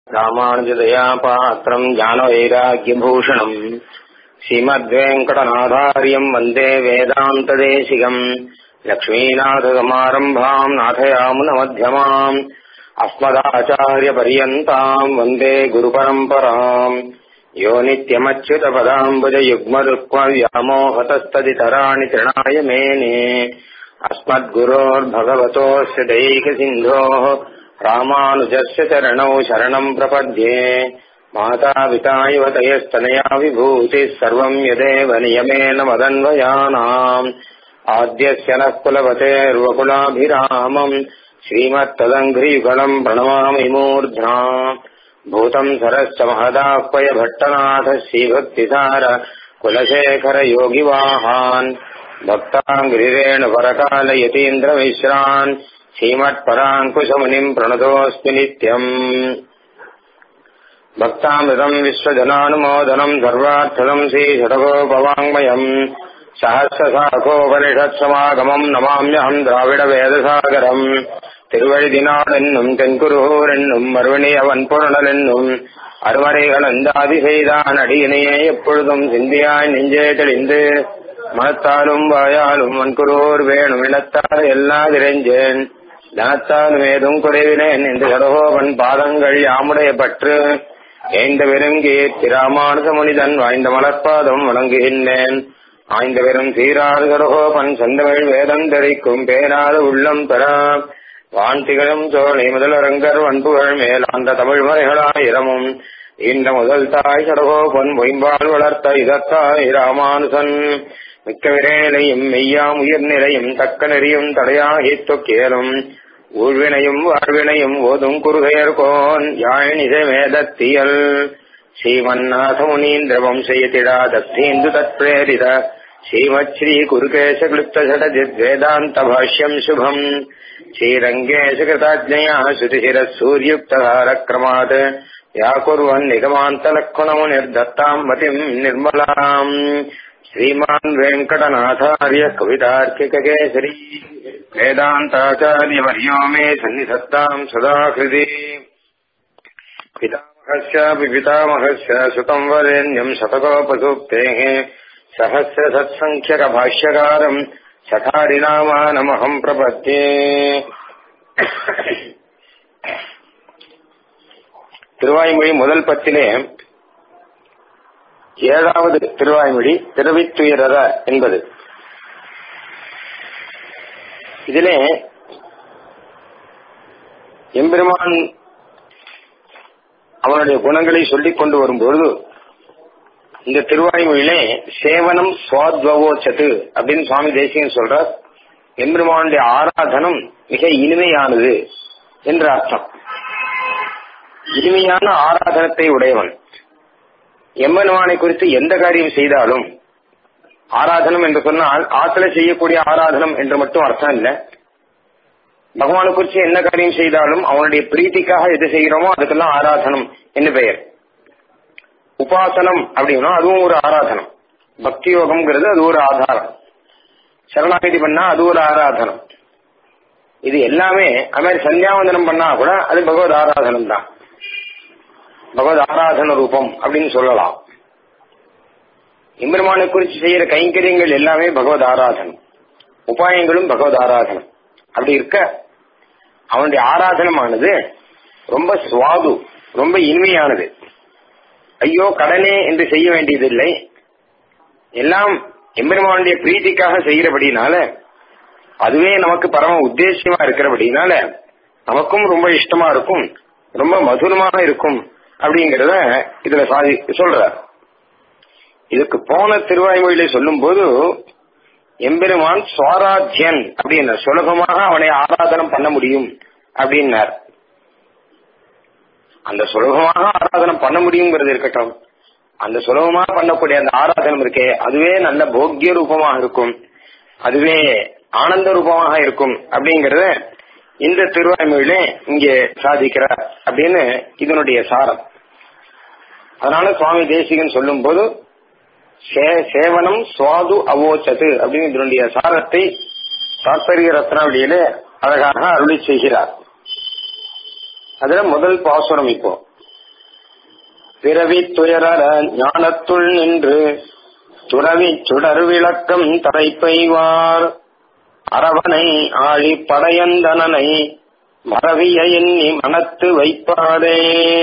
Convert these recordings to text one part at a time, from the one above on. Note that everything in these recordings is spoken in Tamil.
ராமானுஜதயா பாத்திரம் ஞானவைராக்கியபூஷணம் ஸ்ரீமத்வேங்கடநாதாரியம் வந்தே வேதாந்ததேசிகம் லக்ஷ்மீநாதசமாரம்பாம் நாथयामुनमध्यमाम् अस्मदाचार्यपर्यन्ताम् वन्दे गुरुपरम्पराम् यो नित्यमच्युतपदाम्बुजयुग्मरुक्मव्यामोहतस्तदितराणि तृणाय मेने अस्मद्गुरोर्भगवतोऽस्य दैकसिन्धोः रामानुजस्य चरणौ शरणम् प्रपद्ये मातापिता इव तयस्तनया विभूतिः सर्वम् यदेव नियमेन मदन्वयानाम् आद्यस्य नः कुलवतेर्वकुलाभिरामम् श्रीमत्तदङ्घ्रियुगलम् प्रणमामि मूर्ध्ना भूतम् सरश्च महदाह्वय भट्टनाथ श्रीभक्तिसार कुलशेखर योगिवाहान् भक्ताङ्गिरेण परकालयतीन्द्रमिश्रान् श्रीमत्पराङ्कुशमुनिम् प्रणतोऽस्मि नित्यम् भक्तामृतम् विश्वजनानुमोदनम् सर्वार्थदम् श्रीषडगोपवाङ्मयम् சகசிரசாகோபனிஷத்சமாகமம் நமாமியகம் திராவிட வேதசாகரம் திருவழிதினாள் என்னும் தென்குருகூர் என்னும் மறுவணியவன் பொருணல் என்னும் அருமறைகள் அந்தாதி செய்தான் அடியினையே எப்பொழுதும் சிந்தியாய் நெஞ்சே தெளிந்து மனத்தாலும் வாயாலும் வன்குருவோர் வேணும் இனத்தால் எல்லா திரைஞ்சேன் தனத்தாலும் ஏதும் குறைவினேன் என்று சடகோபன் பாதங்கள் யாமுடைய பற்று ஏந்த வெறுங்கி திராமானுச முனிதன் வாய்ந்த மலர்பாதம் வணங்குகின்றேன் ஆய்ந்த வெறும் சீராறு கடகோபன் செந்தமிழ் வேதந்தரிக்கும் பேராத உள்ளம் பெற வான் திகழும் சோழை முதலரங்கர் வன்புகள் மேல் அந்த தமிழ் மறைகளாயிரமும் இந்த முதல் தாய் கடகோபன் பொய்ம்பால் வளர்த்த இதத்தாய் ராமானுசன் மிக்க விரேலையும் மெய்யாம் உயிர்நிலையும் தக்க நெறியும் தடையாகி தொக்கேலும் ஊழ்வினையும் வாழ்வினையும் ஓதும் குறுகையர் கோன் யாழினிசை மேதத்தியல் ஸ்ரீமன்னாத முனீந்திர வம்சயதிடா தத்தீந்து தத்பிரேரித श्रीमच्छ्री कुरुकेशक्लुप्तषडजिद्वेदान्तभाष्यम् शुभम् श्रीरङ्गेशकृताज्ञया श्रुतिशिरः सूर्युक्तधारक्रमात् व्याकुर्वन् निगमान्तलक्ष्मणमुनिर्दत्ताम् मतिम् निर्मलाम् श्रीमान् वेङ्कटनाथार्य कवितार्किककेसरी वेदान्ताचार्यवर्यो मे सन्निधत्ताम् सदा हृदि पितामहस्यापि पितामहस्य सुतम् वरेण्यम् शतकोपसूक्तेः सहस्रसत्सङ्ख्यकभाष्यकारम् सठारिनामानमहम् प्रपद्ये திருவாய்மொழி முதல் பத்திலே ஏழாவது திருவாய்மொழி திருவித்துயரத என்பது இதிலே எம்பெருமான் அவனுடைய குணங்களை சொல்லிக் கொண்டு வரும்பொழுது இந்த திருவாய்மொழியிலே சேவனம் சுவாத்வவோச்சது அப்படின்னு சுவாமி தேசியன் சொல்றார் எம்பெருமானுடைய ஆராதனம் மிக இனிமையானது என்ற அர்த்தம் இனிமையான ஆராதனத்தை உடையவன் எம்பெருமானை குறித்து எந்த காரியம் செய்தாலும் ஆராதனம் என்று சொன்னால் ஆத்துல செய்யக்கூடிய ஆராதனம் என்று மட்டும் அர்த்தம் இல்லை பகவானை குறித்து என்ன காரியம் செய்தாலும் அவனுடைய பிரீத்திக்காக எது செய்கிறோமோ அதுக்கெல்லாம் ஆராதனம் என்று பெயர் உபாசனம் அப்படின்னா அதுவும் ஒரு ஆராதனம் பக்தி யோகம்ங்கிறது அது ஒரு ஆதாரம் சரணாகதி பண்ணா அது ஒரு ஆராதனம் இது எல்லாமே அது மாதிரி சந்தியாவந்தனம் பண்ணா கூட அது பகவத் ஆராதனம் தான் பகவத் ஆராதன ரூபம் அப்படின்னு சொல்லலாம் எம்பெருமானை குறித்து செய்யற கைங்கரியங்கள் எல்லாமே பகவத் ஆராதனம் உபாயங்களும் பகவத் ஆராதனம் அப்படி இருக்க அவனுடைய ஆராதனமானது ரொம்ப சுவாது ரொம்ப இனிமையானது ஐயோ கடனே என்று செய்ய வேண்டியதில்லை எல்லாம் எம்பெருமானுடைய பிரீத்திக்காக செய்கிறபடினால அதுவே நமக்கு பரம உத்தேசியமா இருக்கிறபடினால நமக்கும் ரொம்ப இஷ்டமா இருக்கும் ரொம்ப மதுரமாக இருக்கும் அப்படிங்கறத இதுல சாதி சொல்ற இதுக்கு போன திருவாய்மொழியில சொல்லும் போது எம்பெருமான் சுவாராத்தியன் அப்படின்ற சுலபமாக அவனை ஆராதனம் பண்ண முடியும் அப்படின்னார் அந்த சுலபமாக ஆராதனம் பண்ண முடியுங்கிறது இருக்கட்டும் அந்த சுலபமாக பண்ணக்கூடிய அந்த ஆராதனம் இருக்கே அதுவே நல்ல போக்கிய ரூபமாக இருக்கும் அதுவே ஆனந்த ரூபமாக இருக்கும் அப்படிங்கறத இந்த திருவாய்மொழியில இங்கே சாதிக்கிறார் அப்படின்னு இதனுடைய சாரம் அதனால சுவாமி தேசிகன் சொல்லும் போது சேவனம் சுவாது அவோச்சது அப்படின்னு இதனுடைய சாரத்தை தாற்பரிய ரத்னாவளியில அழகாக அருளி செய்கிறார் அதுல முதல் பாசுரம் இப்போ பிறவி துயரற ஞானத்துள் நின்று துறவி சுடர் விளக்கம் தரைப்பெய்வார் அரவனை ஆழி படையந்தனனை மறவிய எண்ணி மனத்து வைப்பாரே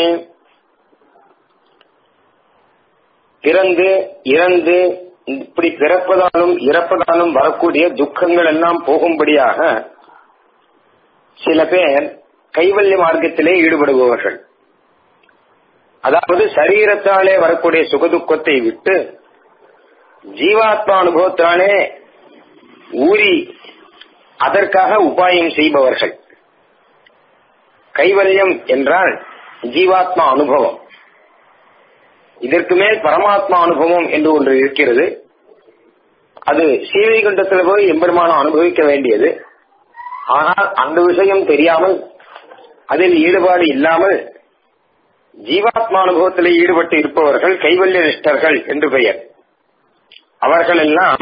பிறந்து இறந்து இப்படி பிறப்பதாலும் இறப்பதாலும் வரக்கூடிய துக்கங்கள் எல்லாம் போகும்படியாக சில பேர் கைவல்ய மார்க்கத்திலே ஈடுபடுபவர்கள் அதாவது சரீரத்தாலே வரக்கூடிய சுகதுக்கத்தை விட்டு ஜீவாத்மா அனுபவத்தாலே ஊறி அதற்காக உபாயம் செய்பவர்கள் கைவல்யம் என்றால் ஜீவாத்மா அனுபவம் இதற்கு மேல் பரமாத்மா அனுபவம் என்று ஒன்று இருக்கிறது அது சீவைகுண்டத்தில் போய் எம்பெருமானம் அனுபவிக்க வேண்டியது ஆனால் அந்த விஷயம் தெரியாமல் அதில் ஈடுபாடு இல்லாமல் ஜீவாத்மா அனுபவத்தில் ஈடுபட்டு இருப்பவர்கள் கைவல்ய நிஷ்டர்கள் என்று பெயர் அவர்கள் எல்லாம்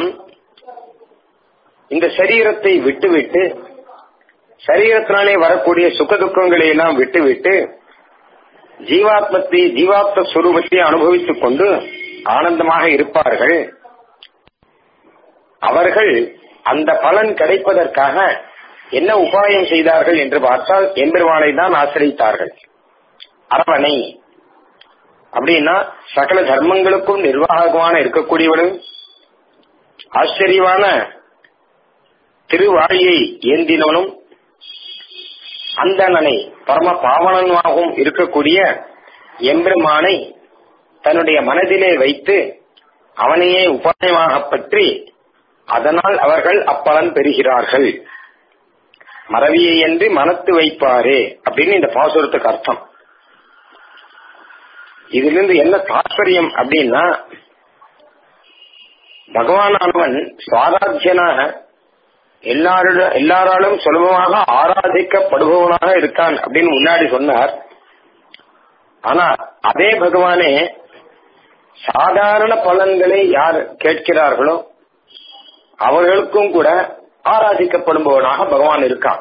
இந்த சரீரத்தை விட்டுவிட்டு சரீரத்தினாலே வரக்கூடிய சுக துக்கங்களை எல்லாம் விட்டுவிட்டு ஜீவாத்மத்தை ஜீவாத்ம சுரூபத்தை அனுபவித்துக் கொண்டு ஆனந்தமாக இருப்பார்கள் அவர்கள் அந்த பலன் கிடைப்பதற்காக என்ன உபாயம் செய்தார்கள் என்று பார்த்தால் எம்பெருமானை தான் ஆசிரித்தார்கள் அரவணை அப்படின்னா சகல தர்மங்களுக்கும் நிர்வாகமான இருக்கக்கூடியவனும் ஆச்சரியமான திருவாழியை ஏந்தினவனும் அந்தணனை பரம பாவனனாகவும் இருக்கக்கூடிய எம்பெருமானை தன்னுடைய மனதிலே வைத்து அவனையே உபாயமாக பற்றி அதனால் அவர்கள் அப்பலன் பெறுகிறார்கள் மறவியை என்று மனத்து வைப்பாரே அப்படின்னு இந்த பாசுரத்துக்கு அர்த்தம் இதிலிருந்து என்ன தாற்பயம் அப்படின்னா பகவானவன் சுவாராத்தியனாக எல்லாரோட எல்லாராலும் சுலபமாக ஆராதிக்கப்படுபவனாக இருக்கான் அப்படின்னு முன்னாடி சொன்னார் ஆனா அதே பகவானே சாதாரண பலன்களை யார் கேட்கிறார்களோ அவர்களுக்கும் கூட ஆராதிக்கப்படுபவனாக பகவான் இருக்கான்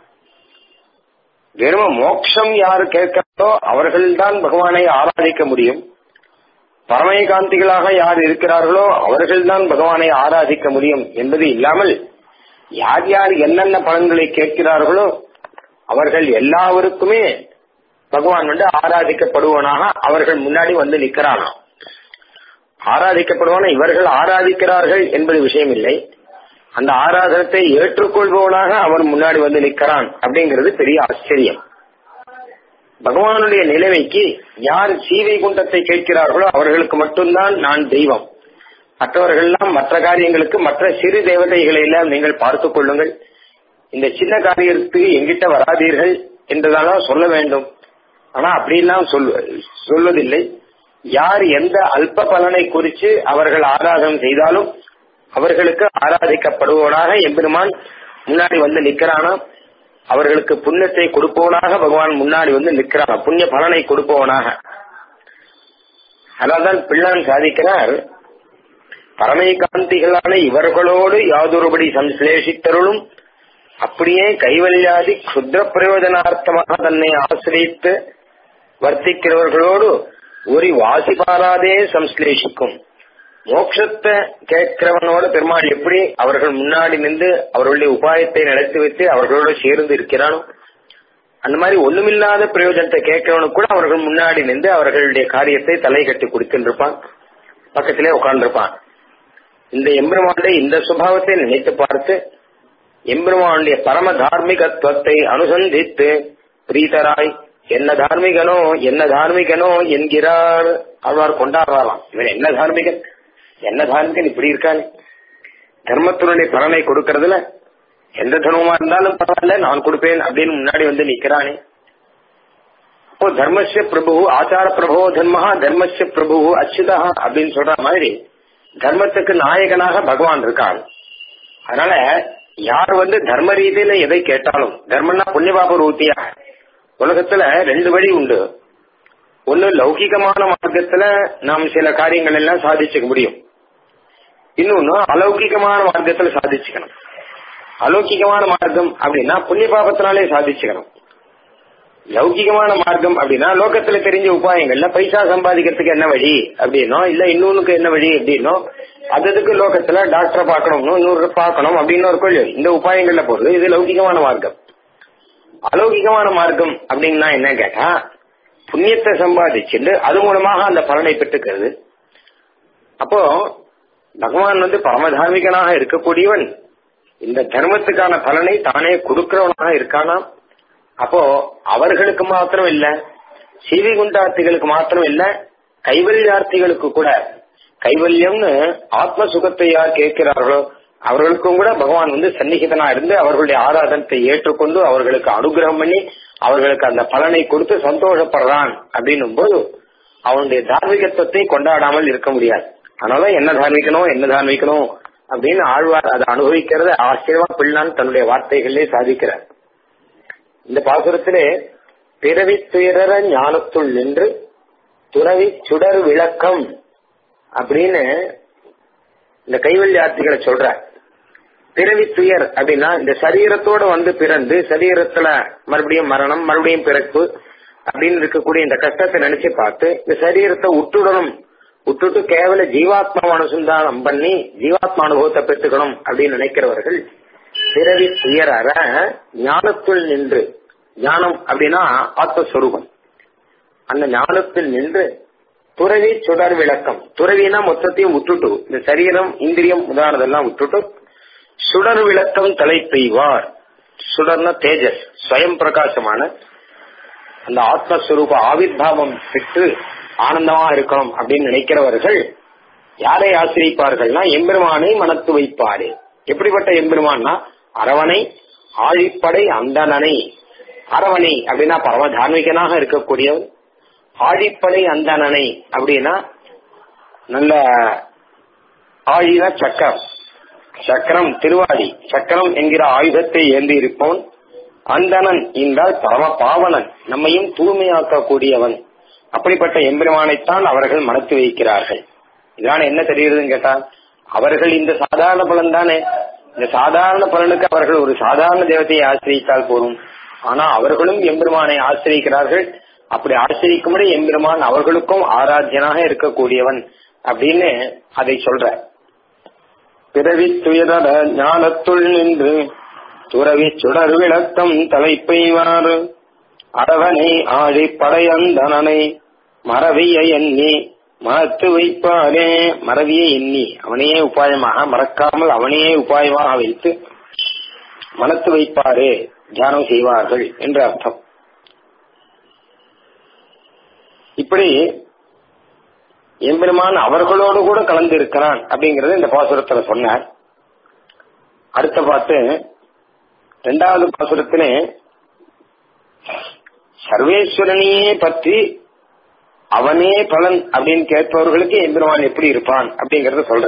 வெறும் மோட்சம் யார் கேட்கிறதோ அவர்கள்தான் பகவானை ஆராதிக்க முடியும் பரமயகாந்திகளாக யார் இருக்கிறார்களோ அவர்கள்தான் பகவானை ஆராதிக்க முடியும் என்பது இல்லாமல் யார் யார் என்னென்ன பலன்களை கேட்கிறார்களோ அவர்கள் எல்லாருக்குமே பகவான் வந்து ஆராதிக்கப்படுவனாக அவர்கள் முன்னாடி வந்து நிற்கிறானாம் ஆராதிக்கப்படுவான இவர்கள் ஆராதிக்கிறார்கள் என்பது விஷயம் இல்லை அந்த ஆராதனத்தை ஏற்றுக்கொள்பவனாக அவன் முன்னாடி வந்து நிற்கிறான் அப்படிங்கிறது பெரிய ஆச்சரியம் பகவானுடைய நிலைமைக்கு யார் சீவை குண்டத்தை கேட்கிறார்களோ அவர்களுக்கு மட்டும்தான் நான் தெய்வம் மற்றவர்கள்லாம் மற்ற காரியங்களுக்கு மற்ற சிறு தேவதைகளை எல்லாம் நீங்கள் பார்த்துக் கொள்ளுங்கள் இந்த சின்ன காரியத்துக்கு எங்கிட்ட வராதீர்கள் என்றுதான் சொல்ல வேண்டும் ஆனா அப்படிலாம் சொல்வதில்லை யார் எந்த அல்ப பலனை குறித்து அவர்கள் ஆராதனம் செய்தாலும் அவர்களுக்கு ஆராதிக்கப்படுவனாக எம்பெருமான் முன்னாடி வந்து நிக்கிறானா அவர்களுக்கு புண்ணியத்தை கொடுப்பவனாக பகவான் முன்னாடி வந்து நிற்கிறான் புண்ணிய பலனை கொடுப்பவனாக அதனால்தான் பிள்ளான் சாதிக்கிறார் பரமைகாந்திகளான இவர்களோடு யாதொருபடி சம்ஸ்லேஷித்தருளும் அப்படியே கைவல்யாதி க்ஷுத்ர பிரயோஜனார்த்தமாக தன்னை ஆசிரியத்து வர்த்திக்கிறவர்களோடு ஒரு வாசி பாராதே சம்ஸ்லேஷிக்கும் மோட்சத்தை கேட்கிறவனோட பெருமாள் எப்படி அவர்கள் முன்னாடி நின்று அவர்களுடைய உபாயத்தை நடத்தி வைத்து அவர்களோடு சேர்ந்து இருக்கிறானோ அந்த மாதிரி ஒண்ணுமில்லாத பிரயோஜனத்தை கேட்கிறவனுக்கு கூட அவர்கள் முன்னாடி நின்று அவர்களுடைய காரியத்தை தலை கட்டி கொடுத்துருப்பான் பக்கத்திலே உட்கார்ந்துருப்பான் இந்த எம்பெருமானுடைய இந்த சுபாவத்தை நினைத்து பார்த்து எம்பெருமானுடைய பரம தார்மிகத்துவத்தை அனுசந்தித்து பிரீதராய் என்ன தார்மிகனோ என்ன தார்மிகனோ என்கிறார் அவர் கொண்டாடுறாராம் இவன் என்ன தார்மிகன் என்ன தார்மிகன் இப்படி இருக்கானே தர்மத்தினுடைய பலனை கொடுக்கறதுல எந்த தர்மமா இருந்தாலும் பரவாயில்ல நான் கொடுப்பேன் அப்படின்னு முன்னாடி வந்து நிக்கிறானே அப்போ தர்மஸ்ய பிரபு ஆச்சார பிரபோ தர்மஹா தர்மஸ்ய பிரபு அச்சுதா அப்படின்னு சொல்ற மாதிரி தர்மத்துக்கு நாயகனாக பகவான் இருக்கான் அதனால யார் வந்து தர்ம ரீதியில எதை கேட்டாலும் தர்மம்னா புண்ணியபாப ரூத்தியா உலகத்துல ரெண்டு வழி உண்டு ஒன்னு லௌகிகமான மார்க்கத்துல நாம் சில காரியங்கள் எல்லாம் சாதிச்சுக்க முடியும் இன்னொன்னு அலௌகிகமான மார்க்கத்துல சாதிச்சுக்கணும் அலௌகிகமான மார்க்கம் அப்படின்னா புண்ணிய பாபத்தினாலே சாதிச்சுக்கணும் லௌகிகமான மார்க்கம் அப்படின்னா லோகத்துல தெரிஞ்ச உபாயங்கள்ல பைசா சம்பாதிக்கிறதுக்கு என்ன வழி அப்படின்னோ இல்ல இன்னொன்னுக்கு என்ன வழி அப்படின்னோ அதுக்கு லோகத்துல டாக்டரை பார்க்கணும் இன்னொரு பார்க்கணும் அப்படின்னு ஒரு கொள்கை இந்த உபாயங்கள்ல போறது இது லௌகிகமான மார்க்கம் அலௌகிகமான மார்க்கம் அப்படின்னா என்ன கேட்டா புண்ணியத்தை சம்பாதிச்சுட்டு அது மூலமாக அந்த பலனை பெற்றுக்கிறது அப்போ பகவான் வந்து பரமதார்மிகனாக இருக்கக்கூடியவன் இந்த தர்மத்துக்கான பலனை தானே கொடுக்கிறவனாக இருக்கானாம் அப்போ அவர்களுக்கு மாத்திரம் இல்ல சீவிகுண்டார்த்திகளுக்கு மாத்திரம் இல்ல கைவல்யார்த்திகளுக்கு கூட கைவல்யம்னு ஆத்ம சுகத்தை யார் கேட்கிறார்களோ அவர்களுக்கும் கூட பகவான் வந்து சன்னிகிதனா இருந்து அவர்களுடைய ஆராதனத்தை ஏற்றுக்கொண்டு அவர்களுக்கு அனுகிரகம் பண்ணி அவர்களுக்கு அந்த பலனை கொடுத்து சந்தோஷப்படுறான் அப்படின்னும் போது அவனுடைய தார்மீகத்துவத்தை கொண்டாடாமல் இருக்க முடியாது அதனால என்ன தார்மிக்கணும் என்ன தார்மிக்கணும் அப்படின்னு ஆழ்வார் அதை அனுபவிக்கிறத ஆச்சரியமா பிள்ளான் தன்னுடைய வார்த்தைகளிலே சாதிக்கிறார் இந்த பாசுரத்திலே பிறவி துயர ஞானத்துள் நின்று துறவி சுடர் விளக்கம் அப்படின்னு இந்த கைவல்யார்த்திகளை சொல்ற பிறவி துயர் அப்படின்னா இந்த சரீரத்தோட வந்து பிறந்து சரீரத்துல மறுபடியும் மரணம் மறுபடியும் பிறப்பு அப்படின்னு இருக்கக்கூடிய இந்த கஷ்டத்தை நினைச்சு பார்த்து இந்த சரீரத்தை உட்டுடணும் விட்டுட்டு கேவல ஜீவாத்மா அனுசந்தானம் பண்ணி ஜீவாத்மா அனுபவத்தை பெற்றுக்கணும் அப்படின்னு நினைக்கிறவர்கள் பிறவி துயரற ஞானத்துள் நின்று ஞானம் அப்படின்னா ஆத்மஸ்வரூபம் அந்த ஞானத்தில் நின்று துறவி சுடர் விளக்கம் துறவினா மொத்தத்தையும் விட்டுட்டு இந்த சரீரம் இந்திரியம் உதாரணதெல்லாம் விட்டுட்டு சுடர் விளக்கம் தலை பெய்வார் சுடர்னா தேஜஸ் ஸ்வயம் பிரகாசமான அந்த ஆத்மஸ்வரூப ஆவிர்வாவம் பெற்று ஆனந்தமா இருக்கணும் அப்படின்னு நினைக்கிறவர்கள் யாரை ஆசிரிப்பார்கள்னா எம்பெருமானை மனத்து வைப்பாரு எப்படிப்பட்ட எம்பெருமான்னா அரவணை ஆழிப்படை அந்தனனை அரவணை அப்படின்னா பரம தார்மிகனாக இருக்கக்கூடியவன் ஆழிப்படை அந்தனனை அப்படின்னா நல்ல ஆழினா சக்கரம் சக்கரம் திருவாடி சக்கரம் என்கிற ஆயுதத்தை ஏந்தி இருப்பவன் அந்தணன் என்றால் பரம பாவனன் நம்மையும் தூய்மையாக்கக்கூடியவன் அப்படிப்பட்ட எம்பெருமானைத்தான் அவர்கள் மனத்து வைக்கிறார்கள் இதான என்ன தெரியுதுன்னு கேட்டா அவர்கள் இந்த சாதாரண பலன் தானே இந்த சாதாரண பலனுக்கு அவர்கள் ஒரு சாதாரண தேவத்தையை ஆசிரியித்தால் போதும் ஆனா அவர்களும் எம்பெருமானை ஆசிரியிக்கிறார்கள் அப்படி ஆசிரிக்கும்படி எம்பெருமான் அவர்களுக்கும் ஆராத்தியனாக இருக்கக்கூடியவன் அப்படின்னு அதை சொல்ற பிறவி துயர ஞானத்துள் நின்று துறவி சுடர் விளக்கம் தலைப்பெய்வாறு அரவனை ஆழி படையந்தனனை மறவிய எண்ணி மறத்து வைப்பாரே மறவிய எண்ணி அவனையே உபாயமாக மறக்காமல் அவனையே உபாயமாக வைத்து மனத்து வைப்பாரே தியானம் செய்வார்கள் என்று அர்த்தம் இப்படி எம்பெருமான் அவர்களோடு கூட கலந்து இருக்கிறான் அப்படிங்கறத இந்த பாசுரத்துல சொன்னார் அடுத்த பாட்டு இரண்டாவது பாசுரத்திலே சர்வேஸ்வரனையே பற்றி அவனே பலன் அப்படின்னு கேட்பவர்களுக்கு எம்பெருமான் எப்படி இருப்பான் அப்படிங்கறத சொல்ற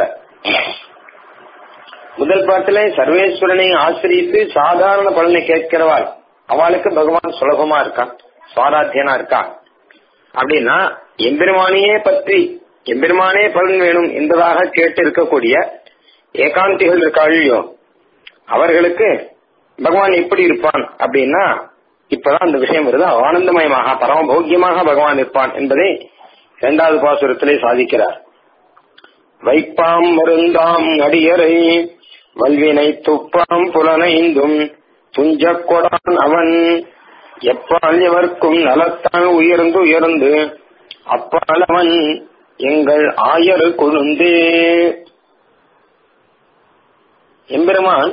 முதல் பாட்டுல சர்வேஸ்வரனை ஆசிரியித்து சாதாரண பலனை கேட்கிறவாள் அவளுக்கு பகவான் சுலபமா இருக்கான் சுவாராத்தியனா இருக்கான் அப்படின்னா எம்பெருமானையே பற்றி எம்பெருமானே பலன் வேணும் என்பதாக கேட்டு இருக்கக்கூடிய ஏகாந்திகள் இருக்காளியோ அவர்களுக்கு பகவான் எப்படி இருப்பான் அப்படின்னா இப்பதான் அந்த விஷயம் வருது ஆனந்தமயமாக பரமபோக்கியமாக பகவான் இருப்பான் என்பதை இரண்டாவது பாசுரத்திலே சாதிக்கிறார் வைப்பாம் மருந்தாம் அடியரை வல்வினை துப்பாம் புலனைந்தும் துஞ்சக் கொடான் அவன் எப்பால் எவர்க்கும் நலத்தான் உயர்ந்து உயர்ந்து அப்பால் அவன் எங்கள் ஆயரு கொழுந்தே எம்பெருமான்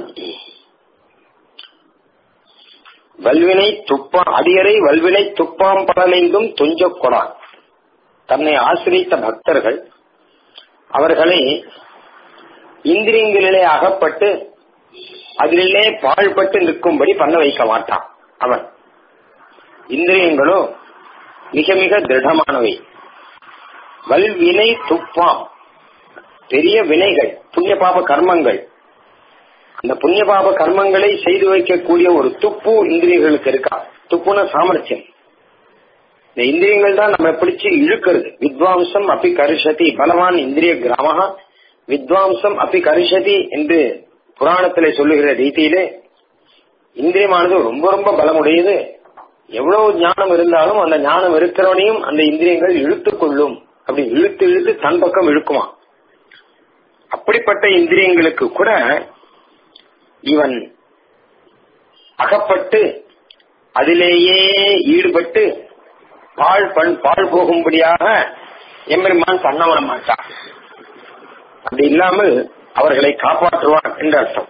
வல்வினை துப்பா அடியரை வல்வினை துப்பாம் பலனைந்தும் துஞ்சக் கொடான் தன்னை ஆசிரித்த பக்தர்கள் அவர்களை இந்திரியங்களிலே அகப்பட்டு அதிலே பாழ்பட்டு நிற்கும்படி பண்ண வைக்க மாட்டான் அவன் இந்திரியங்களோ மிக மிக திருடமானவை வல்வினை துப்பாம் பெரிய வினைகள் புண்ணிய பாப கர்மங்கள் அந்த புண்ணிய பாப கர்மங்களை செய்து வைக்கக்கூடிய ஒரு துப்பு இந்திரியங்களுக்கு இருக்கா துப்புன சாமர்த்தியம் இந்த இந்திரியங்கள் தான் நம்ம பிடிச்சு இழுக்கிறது வித்வாம்சம் அப்படி கரிஷதி பலவான் இந்திரிய கிராமகா வித்வாம்சம் அப்படி கரிஷதி என்று புராணத்திலே சொல்லுகிற ரீதியிலே இந்திரியமானது ரொம்ப ரொம்ப பலமுடையது எவ்வளவு ஞானம் இருந்தாலும் அந்த ஞானம் இருக்கிறவனையும் அந்த இந்திரியங்கள் இழுத்து கொள்ளும் அப்படி இழுத்து இழுத்து தன் பக்கம் இழுக்குமா அப்படிப்பட்ட இந்திரியங்களுக்கு கூட இவன் அகப்பட்டு அதிலேயே ஈடுபட்டு பால் பண் பால் போகும்படியாக எம்பெருமான் பண்ண விட மாட்டான் அப்படி இல்லாமல் அவர்களை காப்பாற்றுவான் என்று அர்த்தம்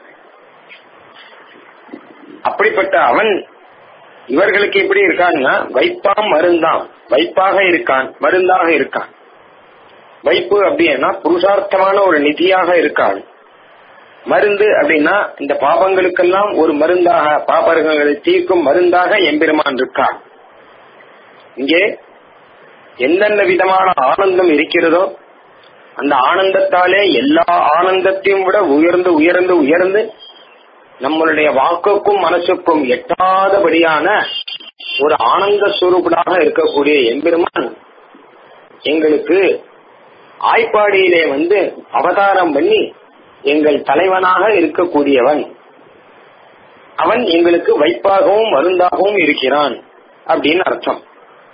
அப்படிப்பட்ட அவன் இவர்களுக்கு எப்படி இருக்கான்னா வைப்பாம் மருந்தாம் வைப்பாக இருக்கான் மருந்தாக இருக்கான் வைப்பு அப்படின்னா புருஷார்த்தமான ஒரு நிதியாக இருக்கான் மருந்து அப்படின்னா இந்த பாபங்களுக்கெல்லாம் ஒரு மருந்தாக பாபர்களை தீர்க்கும் மருந்தாக எம்பெருமான் இருக்கான் இங்கே எந்தெந்த விதமான ஆனந்தம் இருக்கிறதோ அந்த ஆனந்தத்தாலே எல்லா ஆனந்தத்தையும் விட உயர்ந்து உயர்ந்து உயர்ந்து நம்மளுடைய வாக்குக்கும் மனசுக்கும் எட்டாதபடியான ஒரு ஆனந்த சுரூபனாக இருக்கக்கூடிய எம்பெருமான் எங்களுக்கு ஆய்ப்பாடியிலே வந்து அவதாரம் பண்ணி எங்கள் தலைவனாக இருக்கக்கூடியவன் அவன் எங்களுக்கு வைப்பாகவும் மருந்தாகவும் இருக்கிறான் அப்படின்னு அர்த்தம்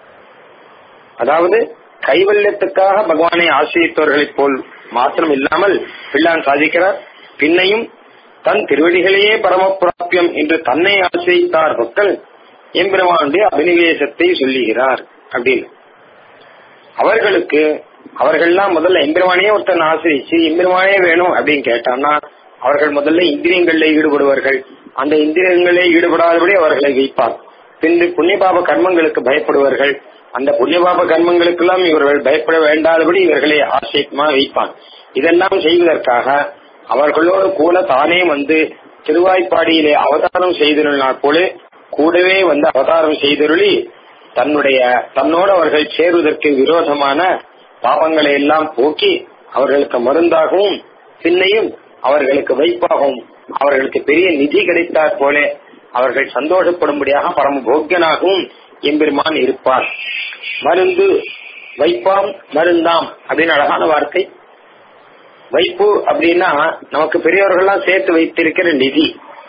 அதாவது கைவல்யத்துக்காக பகவானை ஆசிரியத்தவர்களைப் போல் மாத்திரம் இல்லாமல் பிள்ளான் சாதிக்கிறார் பின்னையும் தன் திருவடிகளையே பரமப்பிராபியம் என்று தன்னை ஆசிரித்தார் மக்கள் எம்பெருமானுடைய அபினிவேசத்தை சொல்லுகிறார் அப்படின்னு அவர்களுக்கு அவர்கள்லாம் முதல்ல எம்பெருமானே ஒருத்தன் ஆசிரிச்சு எம்பெருமானே வேணும் அப்படின்னு கேட்டான்னா அவர்கள் முதல்ல இந்திரியங்களில் ஈடுபடுவார்கள் அந்த இந்திரியங்களில் ஈடுபடாதபடி அவர்களை வைப்பார் பின்பு புண்ணியபாப கர்மங்களுக்கு பயப்படுவார்கள் அந்த புண்ணியபாப கர்மங்களுக்கெல்லாம் இவர்கள் பயப்பட வேண்டாதபடி இவர்களை ஆசிரியமா வைப்பான் இதெல்லாம் செய்வதற்காக அவர்களோடு கூட தானே வந்து திருவாய்ப்பாடியிலே அவதாரம் செய்திருந்தால் போல கூடவே வந்து அவதாரம் செய்தருளி தன்னுடைய தன்னோடு அவர்கள் சேருவதற்கு விரோதமான பாவங்களை எல்லாம் போக்கி அவர்களுக்கு மருந்தாகவும் பின்னையும் அவர்களுக்கு வைப்பாகவும் அவர்களுக்கு பெரிய நிதி கிடைத்தாற் போல அவர்கள் சந்தோஷப்படும்படியாக பரம போக்கியனாகவும் எம்பெருமான் இருப்பார் மருந்து வைப்பாம் மருந்தாம் அப்படின்னு அழகான வார்த்தை வைப்பு அப்படின்னா நமக்கு பெரியவர்கள்லாம் சேர்த்து வைத்திருக்கிற நிதி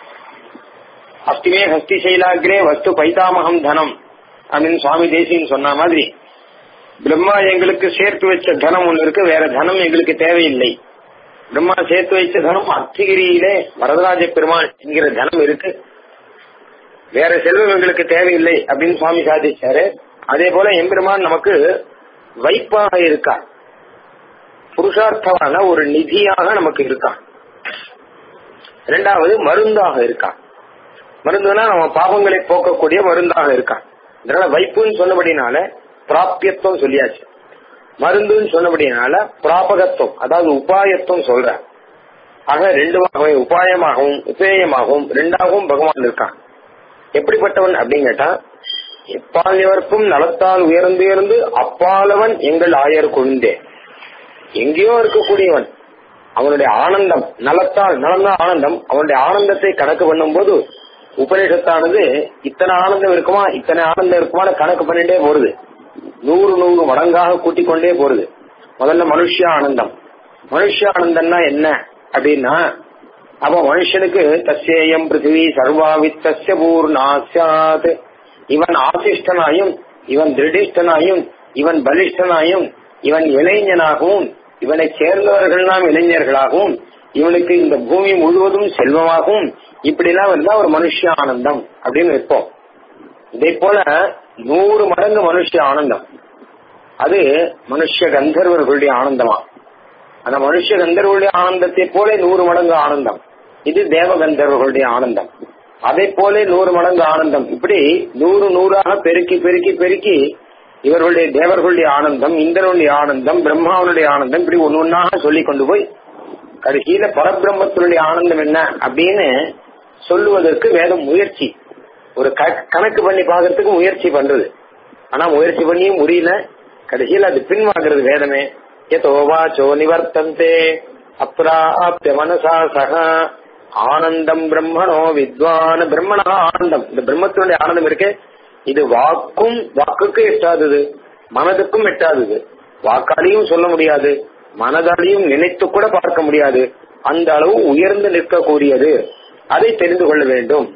அஸ்திமே ஹஸ்தி சைலாகிரே வஸ்து பைதாமகம் தனம் அப்படின்னு சுவாமி தேசின்னு சொன்ன மாதிரி பிரம்மா எங்களுக்கு சேர்த்து வச்ச தனம் ஒண்ணு இருக்கு வேற தனம் எங்களுக்கு தேவையில்லை பிரம்மா சேர்த்து வச்ச தனம் அத்திகிரியிலே வரதராஜ பெருமாள் என்கிற தனம் இருக்கு வேற செல்வம் எங்களுக்கு தேவையில்லை அப்படின்னு சுவாமி சாதிச்சாரு அதே போல எம்பெருமான் நமக்கு வைப்பாக இருக்கார் புருஷார்த்தமான ஒரு நிதியாக நமக்கு இருக்கான் இரண்டாவது மருந்தாக இருக்கான் மருந்துனா நம்ம பாவங்களை போக்கக்கூடிய மருந்தாக இருக்கான் இதனால வைப்புன்னு சொன்னபடினால பிராபியத்துவம் சொல்லியாச்சு மருந்துன்னு சொன்னபடினால பிராபகத்துவம் அதாவது உபாயத்துவம் சொல்ற ஆக ரெண்டுமாகவே உபாயமாகவும் உபேயமாகவும் ரெண்டாகவும் பகவான் இருக்கான் எப்படிப்பட்டவன் அப்படின்னு கேட்டா எப்பால் எவர்க்கும் நலத்தால் உயர்ந்து உயர்ந்து அப்பாலவன் எங்கள் ஆயர் கொழுந்தே எங்கேயோ இருக்கக்கூடியவன் அவனுடைய ஆனந்தம் நலத்தால் நலந்த ஆனந்தம் அவனுடைய ஆனந்தத்தை கணக்கு பண்ணும்போது உபநிஷத்தானது இத்தனை ஆனந்தம் இருக்குமா இத்தனை ஆனந்தம் இருக்குமான கணக்கு பண்ணிட்டே போறது நூறு நூறு மடங்காக கூட்டிக் கொண்டே போறது முதல்ல மனுஷ ஆனந்தம் மனுஷ ஆனந்தம்னா என்ன அப்படின்னா அப்ப மனுஷனுக்கு தஸ்யேயம் பிருத்திவி சர்வாவித்தஸ்ய பூர்ணாசாத் இவன் ஆசிஷ்டனாயும் இவன் திருடிஷ்டனாயும் இவன் பலிஷ்டனாயும் இவன் இளைஞனாகவும் இவனை சேர்ந்தவர்கள் நாம் இளைஞர்களாகவும் இவனுக்கு இந்த பூமி முழுவதும் செல்வமாகவும் இப்படி எல்லாம் இருந்தா ஒரு மனுஷ ஆனந்தம் அப்படின்னு இருப்போம் இதே போல நூறு மடங்கு மனுஷ ஆனந்தம் அது மனுஷ கந்தர்வர்களுடைய ஆனந்தமா அந்த மனுஷ கந்தர்வர்களுடைய ஆனந்தத்தை போல நூறு மடங்கு ஆனந்தம் இது தேவ கந்தர்வர்களுடைய ஆனந்தம் அதை போல நூறு மடங்கு ஆனந்தம் இப்படி நூறு நூறாக பெருக்கி பெருக்கி பெருக்கி இவர்களுடைய தேவர்களுடைய ஆனந்தம் இந்திரனுடைய ஆனந்தம் பிரம்மாவனுடைய ஆனந்தம் இப்படி ஒன்னு ஒன்னாக சொல்லி கொண்டு போய் கடைசியில பரபிரம்மத்தினுடைய ஆனந்தம் என்ன அப்படின்னு சொல்லுவதற்கு வேதம் முயற்சி ஒரு கணக்கு பண்ணி பாக்குறதுக்கு முயற்சி பண்றது ஆனா முயற்சி பண்ணியும் முடியல கடைசியில் அது பின்வாங்கிறது வேதமே எதோவாச்சோ நிவர்த்தந்தே அப்ராப்ய மனசா சக ஆனந்தம் பிரம்மணோ வித்வான் பிரம்மணா ஆனந்தம் இந்த பிரம்மத்தினுடைய ஆனந்தம் இருக்கே இது வாக்கும் வாக்குக்கு எட்டாதது மனதுக்கும் எட்டாதது வாக்காலையும் சொல்ல முடியாது மனதாலையும் நினைத்து கூட பார்க்க முடியாது அந்த அளவு உயர்ந்து நிற்கக்கூடியது அதை தெரிந்து கொள்ள வேண்டும்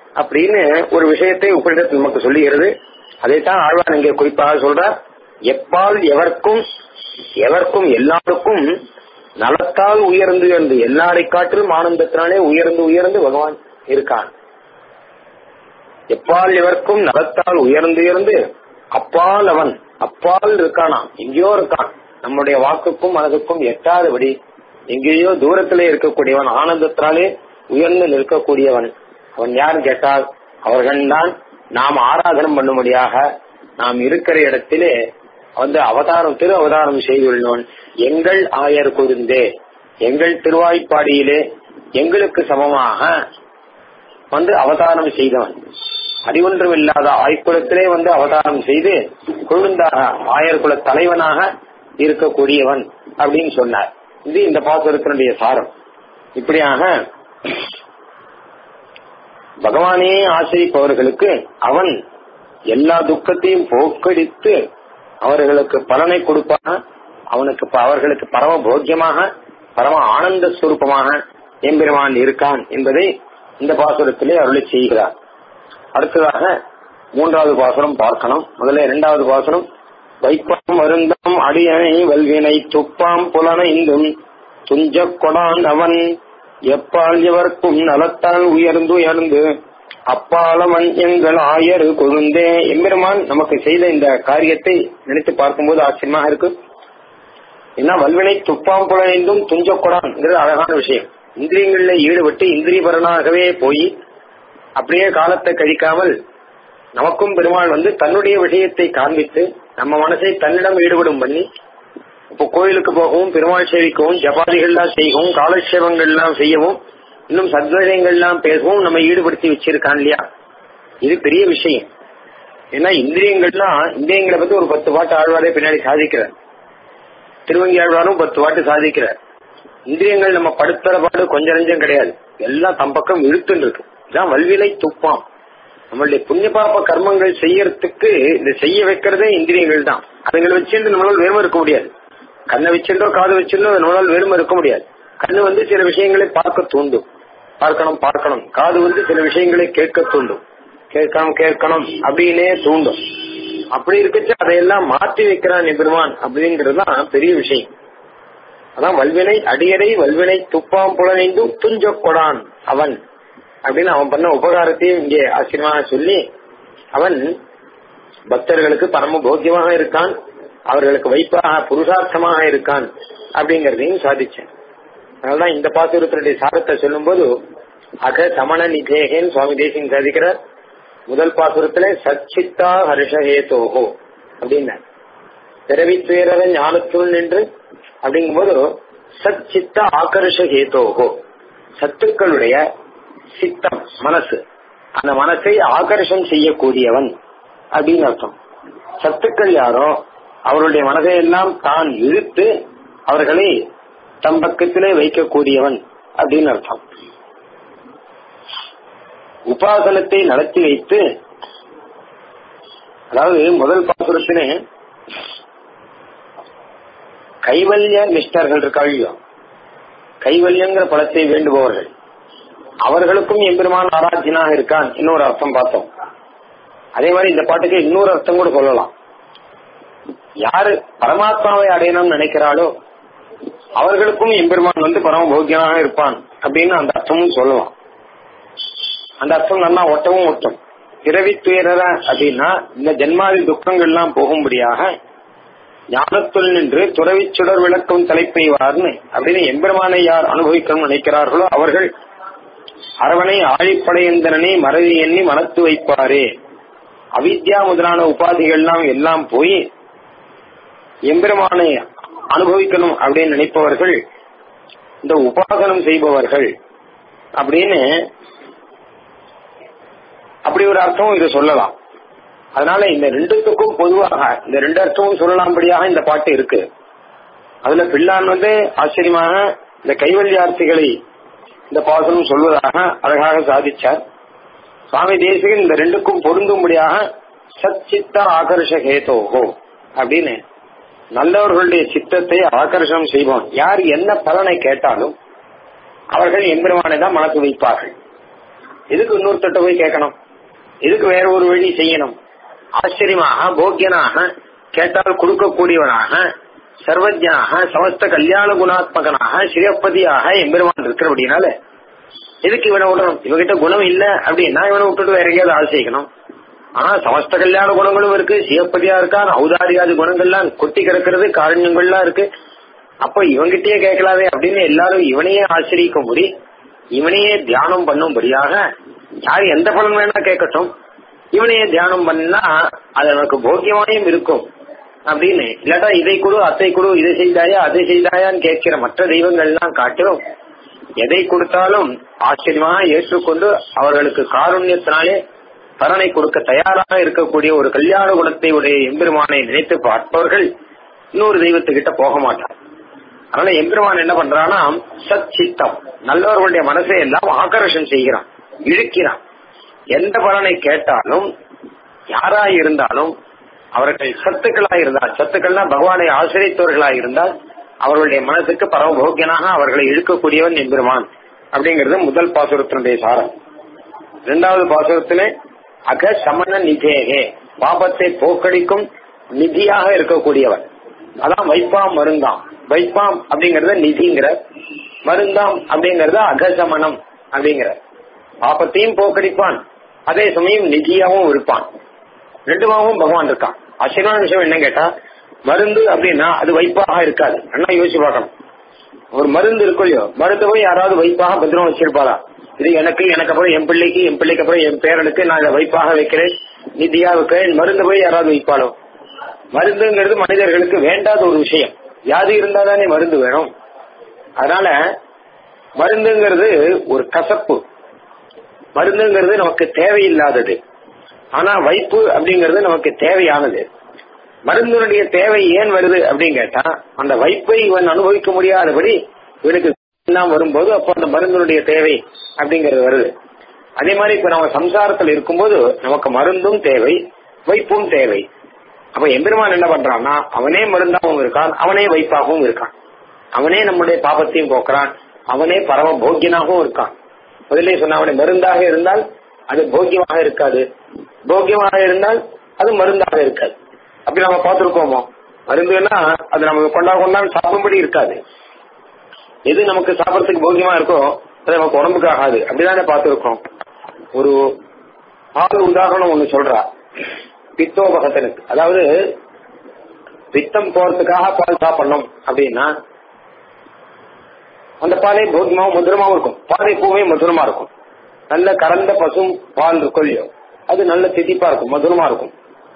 அப்படின்னு ஒரு விஷயத்தை உபரிடத்தில் நமக்கு சொல்லுகிறது அதைத்தான் ஆழ்வார் இங்கே குறிப்பாக சொல்றார் எப்பால் எவர்க்கும் எவர்க்கும் எல்லாருக்கும் நலத்தால் உயர்ந்து உயர்ந்து எல்லாரை காட்டிலும் ஆனந்தத்தினாலே உயர்ந்து உயர்ந்து பகவான் இருக்கான் எப்பால் எவர்க்கும் நலத்தால் உயர்ந்து உயர்ந்து அப்பால் அவன் அப்பால் இருக்கானாம் எங்கேயோ இருக்கான் நம்முடைய வாக்குக்கும் மனதுக்கும் எட்டாதபடி எங்கேயோ தூரத்திலே இருக்கக்கூடியவன் ஆனந்தத்தினாலே உயர்ந்து நிற்கக்கூடியவன் அவன் யார் கேட்டால் அவர்கள்தான் நாம் ஆராதனம் பண்ணும்படியாக நாம் இருக்கிற இடத்திலே வந்து அவதாரம் திரு அவதாரம் செய்துள்ளவன் எங்கள் ஆயர் குருந்தே எங்கள் திருவாய்ப்பாடியிலே எங்களுக்கு சமமாக வந்து அவதாரம் செய்தவன் அறிவொன்றும் இல்லாத ஆய்குலத்திலே வந்து அவதாரம் செய்து கொழுந்தாக ஆயர் குல தலைவனாக இருக்கக்கூடியவன் அப்படின்னு சொன்னார் இது இந்த பாசுரத்தினுடைய சாரம் இப்படியாக பகவானே ஆசிரிப்பவர்களுக்கு அவன் எல்லா துக்கத்தையும் போக்கடித்து அவர்களுக்கு பலனை கொடுப்பாக அவனுக்கு அவர்களுக்கு பரம போக்கியமாக பரம ஆனந்த ஸ்வரூபமாக எம்பெருமான் இருக்கான் என்பதை இந்த பாசுரத்திலே அருளி செய்கிறார் அடுத்ததாக மூன்றாவது பாசுரம் பார்க்கணும் முதல்ல இரண்டாவது பாசுரம் வைப்பம் வருந்தம் அடியனை வல்வினை துப்பாம் புலனைந்தும் துஞ்ச கொடான் அவன் எப்பால் எவர்க்கும் நலத்தால் உயர்ந்து உயர்ந்து அப்பாலவன் எங்கள் ஆயர் கொழுந்தே எம்பெருமான் நமக்கு செய்த இந்த காரியத்தை நினைத்து பார்க்கும்போது ஆச்சரியமாக இருக்கு ஏன்னா வல்வினை துப்பாம் புலனைந்தும் துஞ்ச கொடான்ங்கிறது அழகான விஷயம் இந்திரியங்கள்ல ஈடுபட்டு இந்திரியபரனாகவே போய் அப்படியே காலத்தை கழிக்காமல் நமக்கும் பெருமாள் வந்து தன்னுடைய விஷயத்தை காண்பித்து நம்ம மனசை தன்னிடம் ஈடுபடும் பண்ணி இப்போ கோயிலுக்கு போகவும் பெருமாள் சேவிக்கவும் ஜபாதிகள்லாம் செய்யவும் காலட்சேபங்கள்லாம் செய்யவும் இன்னும் சத்வயங்கள்லாம் பேசவும் நம்ம ஈடுபடுத்தி வச்சிருக்கான் இல்லையா இது பெரிய விஷயம் ஏன்னா இந்திரியங்கள்லாம் இந்திரியங்களை பத்தி ஒரு பத்து பாட்டு ஆழ்வாரே பின்னாடி சாதிக்கிறார் திருவங்கி ஆழ்வாரும் பத்து பாட்டு சாதிக்கிறார் இந்திரியங்கள் நம்ம படுத்துற பாடு கொஞ்சம் நஞ்சம் கிடையாது எல்லாம் தம் பக்கம் இழுத்துன்னு இருக்கு இதான் வல்விலை துப்பாம் நம்மளுடைய புண்ணிய பாப்ப கர்மங்கள் செய்யறதுக்கு இந்த செய்ய வைக்கிறதே இந்திரியங்கள் தான் அதுங்களை வச்சுட்டு நம்மளால வெறுமை இருக்க முடியாது கண்ணை வச்சுட்டோ காது வச்சுட்டோ நம்மளால வெறுமை இருக்க முடியாது கண்ணு வந்து சில விஷயங்களை பார்க்க தூண்டும் பார்க்கணும் பார்க்கணும் காது வந்து சில விஷயங்களை கேட்க தூண்டும் கேட்கணும் கேட்கணும் அப்படின்னே தூண்டும் அப்படி இருக்கச்சு அதையெல்லாம் மாற்றி வைக்கிறான் பெருமான் அப்படிங்கறதுதான் பெரிய விஷயம் அதான் வல்வினை அடியடை வல்வினை துப்பாம் புலனைந்தும் துஞ்ச கொடான் அவன் அப்படின்னு அவன் பண்ண உபகாரத்தையும் இங்கே ஆச்சரியமாக சொல்லி அவன் பக்தர்களுக்கு பரம போக்கியமாக இருக்கான் அவர்களுக்கு வைப்பாக புருஷார்த்தமாக இருக்கான் அப்படிங்கறதையும் சாதிச்சேன் அதனாலதான் இந்த பாசுரத்தினுடைய சாரத்தை சொல்லும் போது அக சமண நிதேகன் சுவாமி தேசிங் சாதிக்கிறார் முதல் பாசுரத்துல சச்சித்தா ஹர்ஷஹேதோஹோ அப்படின்னா பிறவி துயரத ஞானத்துள் நின்று அப்படிங்கும்போது சச்சித்த ஆகர்ஷ ஹேதோகோ சத்துக்களுடைய சித்தம் மனசு அந்த மனசை ஆகர்ஷம் செய்யக்கூடியவன் அப்படின்னு அர்த்தம் சத்துக்கள் யாரோ அவருடைய மனதை எல்லாம் தான் இழுத்து அவர்களை தம் பக்கத்திலே வைக்கக்கூடியவன் அப்படின்னு அர்த்தம் உபாசனத்தை நடத்தி வைத்து அதாவது முதல் பாசுரத்திலே கைவல்ய நிஷ்டர்கள் இருக்காளியோ கைவல்யங்கிற பலத்தை வேண்டுபவர்கள் அவர்களுக்கும் எம்பெருமான் ஆராய்ச்சினாக இருக்கான் இன்னொரு அர்த்தம் பார்த்தோம் அதே மாதிரி இந்த பாட்டுக்கு இன்னொரு அர்த்தம் கூட சொல்லலாம் யாரு பரமாத்மாவை அடையணும்னு நினைக்கிறாளோ அவர்களுக்கும் எம்பெருமான் வந்து பரம போக்கியனாக இருப்பான் அப்படின்னு அந்த அர்த்தமும் சொல்லலாம் அந்த அர்த்தம் நல்லா ஒட்டவும் ஒட்டும் பிறவி துயரற அப்படின்னா இந்த ஜென்மாதி துக்கங்கள்லாம் போகும்படியாக ஞானத்துள் நின்று துறவி சுடர் விளக்கும் தலைப்பெய்வார்னு அப்படின்னு எம்பெருமானை யார் அனுபவிக்கணும்னு நினைக்கிறார்களோ அவர்கள் அரவணை ஆழிப்படையந்தனனை மறதி எண்ணி மனத்து வைப்பாரே அவித்யா முதலான உபாதிகள்லாம் எல்லாம் போய் எம்பெருமானை அனுபவிக்கணும் அப்படின்னு நினைப்பவர்கள் இந்த உபாசனம் செய்பவர்கள் அப்படின்னு அப்படி ஒரு அர்த்தம் இது சொல்லலாம் அதனால இந்த ரெண்டுத்துக்கும் பொதுவாக இந்த ரெண்டு அர்த்தமும் சொல்லலாம்படியாக இந்த பாட்டு இருக்கு அதுல பிள்ளான் வந்து ஆச்சரியமாக இந்த கைவல்யார்த்திகளை இந்த பாசனம் சொல்வதாக அழகாக சாதிச்சார் சுவாமி தேசிகன் இந்த ரெண்டுக்கும் பொருந்தும்படியாக சச்சித்த ஆகர்ஷ ஹேதோகோ அப்படின்னு நல்லவர்களுடைய சித்தத்தை ஆகர்ஷம் செய்வோம் யார் என்ன பலனை கேட்டாலும் அவர்கள் எம்பெருமானை தான் மனசு வைப்பார்கள் எதுக்கு இன்னொருத்தட்ட போய் கேட்கணும் எதுக்கு வேற ஒரு வழி செய்யணும் ஆச்சரியமாக போக்கியனாக கேட்டால் கொடுக்கக்கூடியவனாக சர்வஜனாக சமஸ்த கல்யாண குணாத்மகனாக சிரப்பதியாக எம்பெருமான் இருக்கிறபடினால எதுக்கு இவனை விடணும் இவகிட்ட குணம் இல்ல அப்படின்னா இவனை விட்டுட்டு வேற எங்கேயாவது ஆசைக்கணும் ஆனா சமஸ்த கல்யாண குணங்களும் இருக்கு சிவப்பதியா இருக்கான் ஔதாரியாதி குணங்கள்லாம் கொட்டி கிடக்கிறது காரண்யங்கள்லாம் இருக்கு அப்ப இவங்கிட்டயே கேட்கலாவே அப்படின்னு எல்லாரும் இவனையே ஆசிரியிக்கும்படி இவனையே தியானம் பண்ணும்படியாக யார் எந்த பலன் வேணா கேட்கட்டும் இவனையே தியானம் பண்ணா அது நமக்கு போக்கியமாயும் இருக்கும் அப்படின்னு இல்லாட்டா இதை கொடு அத்தை கொடு இதை செய்தாயா அதை செய்தாயான்னு கேட்கிற மற்ற தெய்வங்கள்லாம் காட்டிலும் எதை கொடுத்தாலும் ஆச்சரியமாக ஏற்றுக்கொண்டு அவர்களுக்கு காருண்யத்தினாலே பலனை கொடுக்க தயாராக இருக்கக்கூடிய ஒரு கல்யாண குணத்தை உடைய எம்பெருமானை நினைத்து பார்ப்பவர்கள் இன்னொரு தெய்வத்துக்கிட்ட போக மாட்டார் அதனால எம்பெருமான் என்ன பண்றான்னா சத் சித்தம் நல்லவர்களுடைய மனசை எல்லாம் ஆகர்ஷம் செய்கிறான் இழுக்கிறான் எந்த பலனை கேட்டாலும் யாரா இருந்தாலும் அவர்கள் சத்துக்களா இருந்தால் சத்துக்கள்னா பகவானை ஆசிரியத்தவர்களா இருந்தால் அவர்களுடைய மனசுக்கு பரமபோக்கியனாக அவர்களை இழுக்கக்கூடியவன் எம்பெருமான் அப்படிங்கிறது முதல் பாசுரத்தினுடைய சாரம் இரண்டாவது பாசுரத்திலே அக சமண நிதேகே பாபத்தை போக்கடிக்கும் நிதியாக இருக்கக்கூடியவன் அதான் வைப்பாம் மருந்தாம் வைப்பாம் அப்படிங்கறத நிதிங்கிற மருந்தாம் அப்படிங்கறத அகசமணம் அப்படிங்கிற பாபத்தையும் போக்கடிப்பான் அதே சமயம் நிதியாகவும் இருப்பான் ரெண்டுமாவும் பகவான் இருக்கான் ஆச்சரியமான விஷயம் என்ன கேட்டா மருந்து அப்படின்னா அது வைப்பாக இருக்காது அண்ணா யோசிச்சு பார்க்கணும் ஒரு மருந்து இருக்கும் இல்லையோ மருந்து போய் யாராவது வைப்பாக பத்திரம் வச்சிருப்பாரா இது எனக்கு எனக்கு அப்புறம் என் பிள்ளைக்கு என் பிள்ளைக்கு அப்புறம் என் பேரனுக்கு நான் இதை வைப்பாக வைக்கிறேன் நிதியா வைக்கிறேன் மருந்து போய் யாராவது வைப்பாளோ மருந்துங்கிறது மனிதர்களுக்கு வேண்டாத ஒரு விஷயம் வியாதி இருந்தா தானே மருந்து வேணும் அதனால மருந்துங்கிறது ஒரு கசப்பு மருந்துங்கிறது நமக்கு தேவையில்லாதது ஆனா வைப்பு அப்படிங்கிறது நமக்கு தேவையானது மருந்தினுடைய தேவை ஏன் வருது அப்படின்னு கேட்டா அந்த வைப்பை இவன் அனுபவிக்க முடியாதபடி இவனுக்கு எல்லாம் வரும்போது அப்போ அந்த மருந்தினுடைய தேவை அப்படிங்கிறது வருது அதே மாதிரி இப்ப நம்ம சம்சாரத்தில் இருக்கும்போது நமக்கு மருந்தும் தேவை வைப்பும் தேவை அப்ப எம்பெருமான் என்ன பண்றான்னா அவனே மருந்தாகவும் இருக்கான் அவனே வைப்பாகவும் இருக்கான் அவனே நம்முடைய பாபத்தையும் போக்குறான் அவனே பரம போக்கியனாகவும் இருக்கான் முதலே சொன்ன அவனை மருந்தாக இருந்தால் அது போக்கியமாக இருக்காது போக்கியமாக இருந்தால் அது மருந்தாக இருக்காது அப்படி நம்ம பார்த்திருக்கோமோ மருந்துன்னா அது நமக்கு கொண்டா கொண்டாந்து சாப்பிடும்படி இருக்காது எது நமக்கு சாப்பிடறதுக்கு போக்கியமா இருக்கோ அது நமக்கு உடம்புக்கு ஆகாது அப்படிதானே பார்த்திருக்கோம் ஒரு பால் உதாரணம் ஒண்ணு சொல்றா பித்தோபகத்தனுக்கு அதாவது பித்தம் போறதுக்காக பால் சாப்பிடணும் அப்படின்னா அந்த பாலே போக்கியமாவும் மதுரமாவும் இருக்கும் பால் எப்பவுமே மதுரமா இருக்கும் நல்ல கறந்த பசும் பால் இருக்கும் இல்லையோ அது நல்ல திதிப்பா இருக்கும் மதுரமா இருக்கும்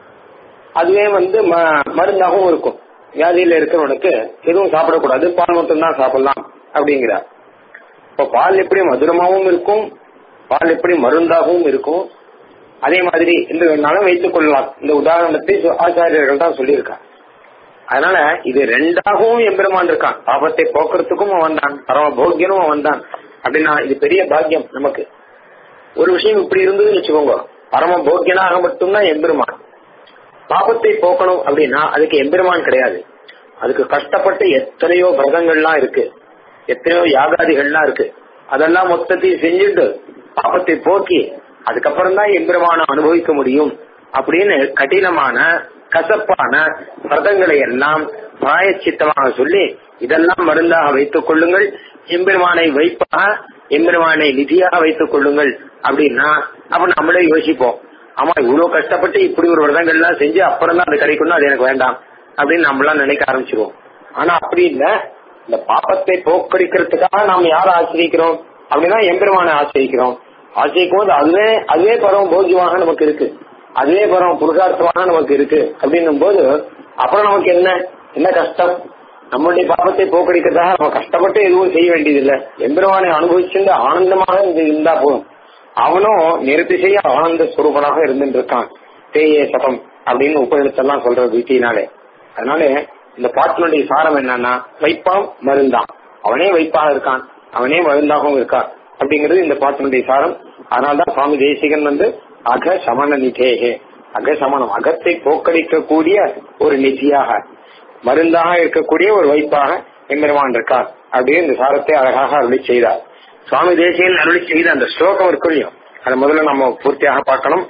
அதுவே வந்து மருந்தாகவும் இருக்கும் வியாதியில இருக்கிறவனுக்கு எதுவும் சாப்பிடக்கூடாது பால் மட்டும்தான் சாப்பிடலாம் அப்படிங்கிறார் இப்ப பால் எப்படி மதுரமாகவும் இருக்கும் பால் எப்படி மருந்தாகவும் இருக்கும் அதே மாதிரி இந்த வேணாலும் வைத்துக் கொள்ளலாம் இந்த உதாரணத்தை ஆச்சாரியர்கள் தான் சொல்லியிருக்காங்க அதனால இது ரெண்டாகவும் எம்பெருமான் இருக்கான் பாபத்தை போக்குறதுக்கும் அவன் தான் பரம போக்கியனும் அவன் தான் அப்படின்னா இது பெரிய பாக்கியம் நமக்கு ஒரு விஷயம் இப்படி இருந்ததுன்னு வச்சுக்கோங்க பரம போக்கியனாக மட்டும்தான் எம்பெருமான் பாபத்தை போக்கணும் அப்படின்னா அதுக்கு எம்பெருமான் கிடையாது அதுக்கு கஷ்டப்பட்டு எத்தனையோ விரதங்கள்லாம் இருக்கு எத்தனையோ யாகாதிகள்லாம் இருக்கு அதெல்லாம் மொத்தத்தையும் செஞ்சுட்டு பாபத்தை போக்கி அதுக்கப்புறம் தான் எம்பெருமானை அனுபவிக்க முடியும் அப்படின்னு கடினமான கசப்பான விரதங்களை எல்லாம் பிராயச்சித்தமாக சொல்லி இதெல்லாம் மருந்தாக வைத்துக் கொள்ளுங்கள் எம்பெருமானை வைப்பாக எம்பெருமானை நிதியாக வைத்துக் கொள்ளுங்கள் அப்படின்னா அப்ப நம்மளே யோசிப்போம் ஆமா இவ்வளவு கஷ்டப்பட்டு இப்படி ஒரு விரதங்கள்லாம் செஞ்சு அப்புறம் தான் அது கிடைக்கணும் அது எனக்கு வேண்டாம் அப்படின்னு நம்மளாம் நினைக்க ஆரம்பிச்சிருவோம் ஆனா அப்படி இல்ல இந்த பாப்பத்தை போக்கடிக்கிறதுக்காக நாம் யாரை ஆசிரிக்கிறோம் அப்படின்னா எம்பெருமானை ஆசிரிக்கிறோம் ஆசிரிக்கும் போது அதுவே அதுவே பரவ போக்கியமாக நமக்கு இருக்கு அதுவே பரவ புருஷார்த்தமாக நமக்கு இருக்கு அப்படின்னும் போது அப்புறம் நமக்கு என்ன என்ன கஷ்டம் நம்மளுடைய பாப்பத்தை போக்கடிக்கிறதாக நம்ம கஷ்டப்பட்டு எதுவும் செய்ய வேண்டியதில்லை எம்பெருமானை அனுபவிச்சிருந்து ஆனந்தமாக இது இருந்தா போதும் அவனும் நிறுத்திசைய ஆனந்த ஸ்வரூபனாக இருந்துட்டு இருக்கான் தேயே சபம் அப்படின்னு உபநிடத்தெல்லாம் சொல்ற ரீதியினாலே அதனால இந்த பாட்டினுடைய சாரம் என்னன்னா வைப்பாம் மருந்தான் அவனே வைப்பாக இருக்கான் அவனே மருந்தாகவும் இருக்கான் அப்படிங்கிறது இந்த பாட்டினுடைய சாரம் அதனால்தான் சுவாமி தேசிகன் வந்து அக சமண நிதேகே அக சமணம் அகத்தை போக்கடிக்கக்கூடிய ஒரு நிதியாக மருந்தாக இருக்கக்கூடிய ஒரு வைப்பாக எம்பெருமான் இருக்கார் அப்படின்னு இந்த சாரத்தை அழகாக அருளி செய்தார் சுவாமி தேசியன் அருளி செய்த அந்த ஸ்லோகம் இருக்கும் இல்லையோ அது முதல்ல நம்ம பூர்த்தியாக பார்க்கணும்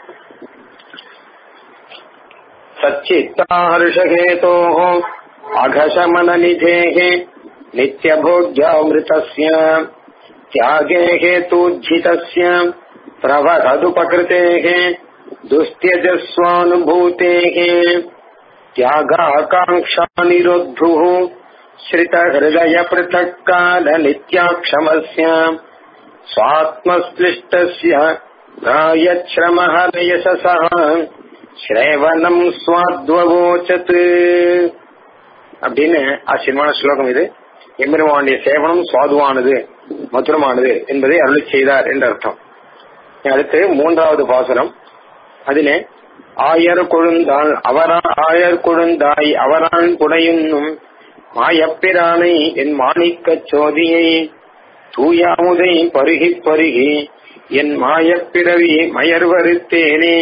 सच्चित्ताहर्षहेतो अघशमननिधेः नित्यभोग्यामृतस्य त्यागे हेतूज्झितस्य प्रवहदुपकृतेः दुस्त्यजस्वानुभूतेः त्यागाकाङ्क्षानिरोद्धुः श्रितहृदयपृथक्कालनित्याक्षमस्य स्वात्मश्लिष्टस्य गायच्छ्रमः नयससः ஸ்ரேவனம் சுவாத்வகோச்சத் அப்படின்னு ஆச்சரியமான ஸ்லோகம் இது எம்பெருமானுடைய சேவனம் சுவாதுவானது மதுரமானது என்பதை அருள் செய்தார் என்ற அர்த்தம் அடுத்து மூன்றாவது பாசுரம் அதிலே ஆயர் கொழுந்தாள் அவரா ஆயர் கொழுந்தாய் அவரான் புடையுன்னும் மாயப்பிரானை என் மாணிக்கச் சோதியை தூயாமுதை பருகி பருகி என் மாயப்பிறவி மயர்வருத்தேனே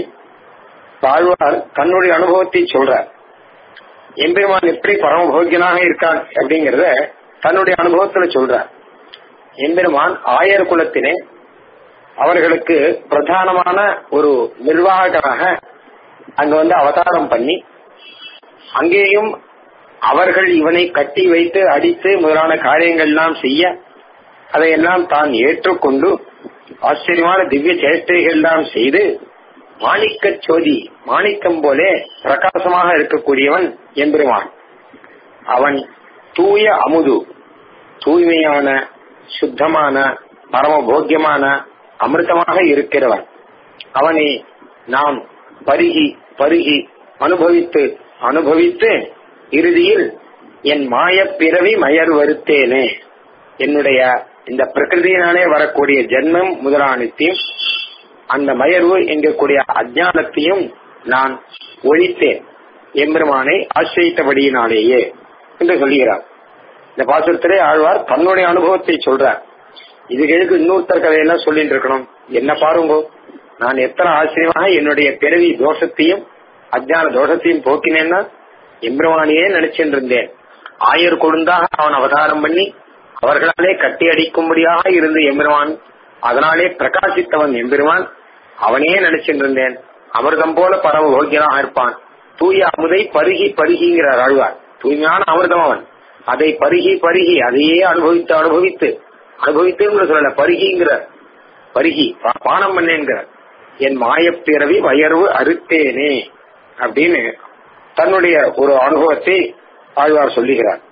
தாழ்வார் தன்னுடைய அனுபவத்தை சொல்றார் எம்பெருமான் எப்படி பரமபோக்கியனாக இருக்கான் அப்படிங்கறத தன்னுடைய அனுபவத்துல சொல்றார் எம்பெருமான் ஆயர் குலத்தினே அவர்களுக்கு பிரதானமான ஒரு நிர்வாகராக அங்க வந்து அவதாரம் பண்ணி அங்கேயும் அவர்கள் இவனை கட்டி வைத்து அடித்து முதலான காரியங்கள் எல்லாம் செய்ய அதையெல்லாம் தான் ஏற்றுக்கொண்டு ஆச்சரியமான திவ்ய சேஷ்டைகள் எல்லாம் செய்து மாணிக்க சோதி மாணிக்கம் போலே பிரகாசமாக இருக்கக்கூடியவன் எம்பெருமான் அவன் தூய அமுது தூய்மையான சுத்தமான பரம போக்கியமான அமிர்தமாக இருக்கிறவன் அவனை நாம் பருகி பருகி அனுபவித்து அனுபவித்து இறுதியில் என் மாயப் பிறவி மயர் வருத்தேனே என்னுடைய இந்த பிரகிருதியினாலே வரக்கூடிய ஜென்மம் முதலானத்தையும் அந்த மயர்வு என்கக்கூடிய அஜானத்தையும் நான் ஒழித்தேன் எம்பெருமானை ஆசிரியத்தபடியினாலேயே என்று சொல்லுகிறார் இந்த பாசுரத்திலே ஆழ்வார் தன்னுடைய அனுபவத்தை சொல்றார் இதுகளுக்கு இன்னொருத்தர் கதையெல்லாம் சொல்லிட்டு இருக்கணும் என்ன பாருங்கோ நான் எத்தனை ஆச்சரியமாக என்னுடைய பிறவி தோஷத்தையும் அஜான தோஷத்தையும் போக்கினேன்னா எம்பெருமானையே நினைச்சிட்டு இருந்தேன் ஆயர் கொழுந்தாக அவன் அவதாரம் பண்ணி அவர்களாலே கட்டி அடிக்கும்படியாக இருந்து எம்பெருமான் அதனாலே பிரகாசித்தவன் எம்பெருமான் அவனே நினைச்சிட்டு இருந்தேன் அமிர்தம் போல பரம போக்கியனாக இருப்பான் தூய அமுதை பருகி பருகிங்கிறார் ஆழ்வார் தூய்மையான அமிர்தம் அவன் அதை பருகி பருகி அதையே அனுபவித்து அனுபவித்து அனுபவித்துங்கிற சொல்லல பருகிங்கிற பருகி பானம் பண்ணேங்கிற என் மாயப்பிறவி வயர்வு அறுத்தேனே அப்படின்னு தன்னுடைய ஒரு அனுபவத்தை ஆழ்வார் சொல்லுகிறார்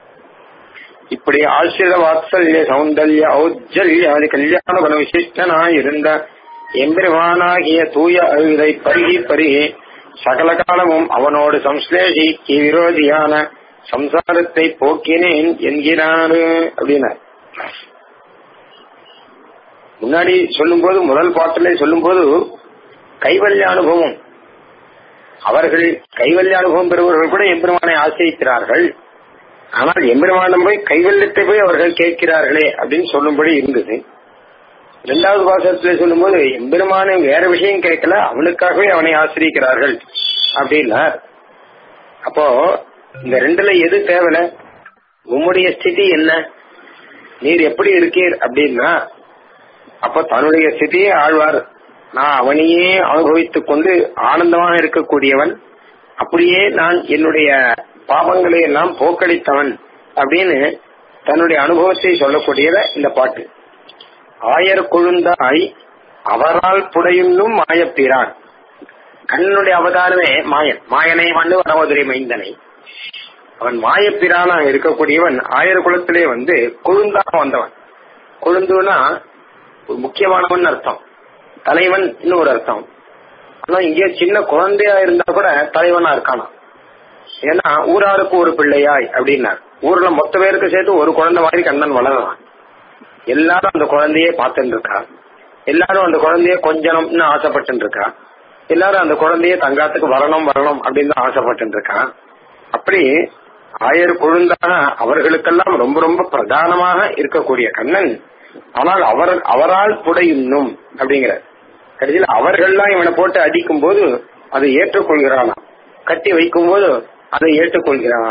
இப்படி ஆசிரித வாத்சல்ய சௌந்தல்ய ஔஜல்ய கல்யாண குண விசிஷ்டனாய் இருந்த எம்பெருமானாகிய தூய அழுதை பருகி பருகி சகல காலமும் அவனோடு சம்ஸ்லேஷிக்கு விரோதியான சம்சாரத்தை போக்கினேன் என்கிறாரு அப்படின்னார் முன்னாடி சொல்லும்போது முதல் பாட்டிலே சொல்லும்போது கைவல்ய அனுபவம் அவர்கள் கைவல்ய அனுபவம் பெறுபவர்கள் கூட எம்பெருமானை ஆசிரிக்கிறார்கள் ஆனால் எம்பெருமானம் போய் கைவல்யத்தை போய் அவர்கள் கேட்கிறார்களே அப்படின்னு சொல்லும்படி இருந்தது இரண்டாவது பாசத்துல சொல்லும்போது எம்பெருமான வேற விஷயம் கேட்கல அவனுக்காகவே அவனை ஆசிரிக்கிறார்கள் அப்படின்னார் அப்போ இந்த ரெண்டுல எது தேவல உம்முடைய ஸ்திதி என்ன நீர் எப்படி இருக்கீர் அப்படின்னா அப்ப தன்னுடைய ஸ்திதியை ஆழ்வார் நான் அவனையே அனுபவித்துக் கொண்டு ஆனந்தமாக இருக்கக்கூடியவன் அப்படியே நான் என்னுடைய பாவங்களை எல்லாம் போக்கடித்தவன் அப்படின்னு தன்னுடைய அனுபவத்தை சொல்லக்கூடியத இந்த பாட்டு ஆயர் கொழுந்தாய் அவரால் புடையுன்னும் மாயப்பிரான் கண்ணனுடைய அவதாரமே மாயன் மாயனை வந்து வனவதுரை மைந்தனை அவன் மாயப்பிரானா இருக்கக்கூடியவன் ஆயர் குலத்திலே வந்து கொழுந்தாக வந்தவன் கொழுந்துனா ஒரு முக்கியமானவன் அர்த்தம் தலைவன் இன்னும் ஒரு அர்த்தம் ஆனா இங்கே சின்ன குழந்தையா இருந்தா கூட தலைவனா இருக்கானா ஏன்னா ஊராருக்கு ஒரு பிள்ளையாய் அப்படின்னார் ஊர்ல மொத்த பேருக்கு சேர்த்து ஒரு குழந்தை மாதிரி கண்ணன் வளரலாம் எல்லாரும் அந்த குழந்தையே பார்த்துட்டு இருக்கா எல்லாரும் அந்த குழந்தைய கொஞ்சணும்னு ஆசைப்பட்டு இருக்கா எல்லாரும் அந்த குழந்தைய தங்காத்துக்கு வரணும் வரணும் அப்படின்னு தான் ஆசைப்பட்டு இருக்கா அப்படி ஆயர் கொழுந்தாக அவர்களுக்கெல்லாம் ரொம்ப ரொம்ப பிரதானமாக இருக்கக்கூடிய கண்ணன் ஆனால் அவர் அவரால் புடையுண்ணும் அப்படிங்கிற கடைசியில் அவர்கள்லாம் இவனை போட்டு அடிக்கும் போது அதை ஏற்றுக்கொள்கிறானா கட்டி வைக்கும் போது அதை ஏற்றுக்கொள்கிறானா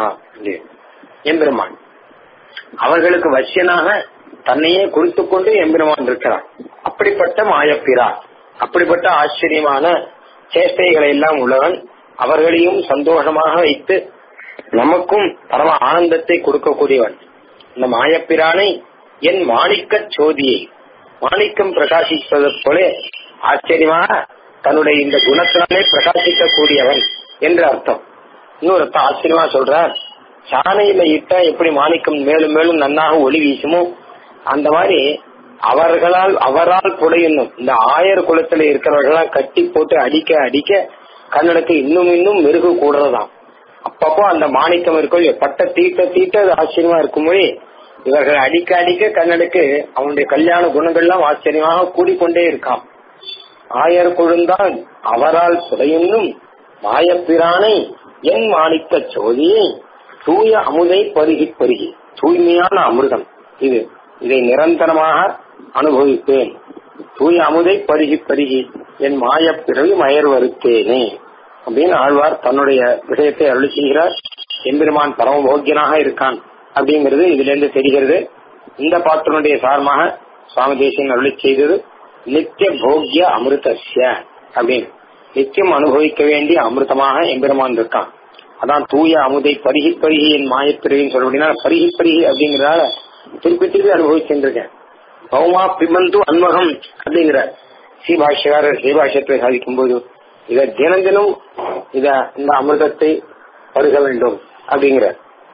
எம்பெருமான் அவர்களுக்கு வசியனாக தன்னையே குறித்துக் கொண்டு எம்பெருமான் இருக்கிறான் அப்படிப்பட்ட மாயப்பிரான் அப்படிப்பட்ட ஆச்சரியமான சேஷ்டைகளை எல்லாம் உள்ளவன் அவர்களையும் சந்தோஷமாக வைத்து நமக்கும் பரம ஆனந்தத்தை கொடுக்கக்கூடியவன் இந்த மாயப்பிரானை என் மாணிக்க சோதியை மாணிக்கம் பிரகாசிப்பது போல ஆச்சரியமாக தன்னுடைய இந்த குணத்தினாலே பிரகாசிக்க கூடியவன் என்று அர்த்தம் இன்னொரு அர்த்தம் ஆச்சரியமா சொல்றார் சாணையில இட்டா எப்படி மாணிக்கம் மேலும் மேலும் நன்னாக ஒளி வீசுமோ அந்த மாதிரி அவர்களால் அவரால் புடையணும் இந்த ஆயர் குலத்துல இருக்கிறவர்களாம் கட்டி போட்டு அடிக்க அடிக்க கண்ணனுக்கு இன்னும் இன்னும் மெருகு கூடுறதாம் அப்பப்போ அந்த மாணிக்கம் இருக்கும் பட்ட தீட்ட தீட்ட அது ஆச்சரியமா இருக்கும்போது இவர்கள் அடிக்க அடிக்க கண்ணனுக்கு அவனுடைய கல்யாண குணங்கள்லாம் ஆச்சரியமாக கூடிக்கொண்டே இருக்காம் ஆயர் கொழுந்தான் அவரால் புடையுன்னும் மாயப்பிரானை என் மாணிக்க சோதியை தூய அமுதை பருகி பருகி தூய்மையான அமிர்தம் இது இதை நிரந்தரமாக அனுபவிப்பேன் தூய அமுதை பருகி பருகி என் மாயப்பிறவி மயர் வருத்தேனே அப்படின்னு ஆழ்வார் தன்னுடைய விஷயத்தை அருளி செய்கிறார் எம்பெருமான் பரமபோக்கியனாக இருக்கான் அப்படிங்கிறது இதுல இருந்து தெரிகிறது இந்த பாட்டினுடைய சாரமாக சுவாமி தேசியன் அருளி செய்தது நித்திய போக்கிய அமிர்தஸ்ய அப்படின்னு நித்தியம் அனுபவிக்க வேண்டிய அமிர்தமாக எம்பெருமான் இருக்கான் அதான் தூய அமுதை பருகி பருகி என் மாயப்பிறவின்னு சொல்ல அப்படின்னா பருகி பருகி அப்படிங்கிறதால திருப்பி திருப்பி அனுபவிச்சுருக்கேன் பௌமா பிமந்து அன்மகம் அப்படிங்கிற ஸ்ரீபாஷ்யக்காரர் ஸ்ரீபாஷ்யத்தை சாதிக்கும் போது இத தினம் தினம் இத இந்த அமிர்தத்தை பருக வேண்டும் அப்படிங்கிற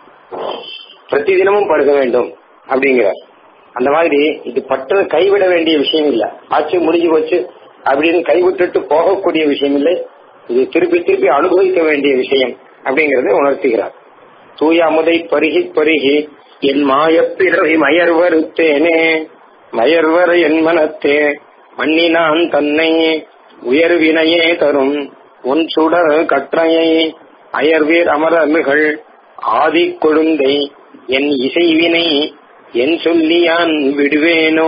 பிரதி தினமும் பருக வேண்டும் அப்படிங்கிற அந்த மாதிரி இது பற்று கைவிட வேண்டிய விஷயம் இல்ல ஆட்சி முடிஞ்சு போச்சு அப்படின்னு கைவிட்டுட்டு போகக்கூடிய விஷயம் இல்லை இது திருப்பி திருப்பி அனுபவிக்க வேண்டிய விஷயம் அப்படிங்கறத உணர்த்துகிறார் தூய அமுதை பருகி பருகி என் மாயப்பிறவி மயர் வருத்தேனே மயர்வர் என் மனத்தே மண்ணினான் தன்னை உயர்வினையே தரும் உன் சுடர் கற்றையை அயர்வீர் அமரமிகள் ஆதி கொழுந்தை என் இசைவினை என் சொல்லியான் விடுவேனோ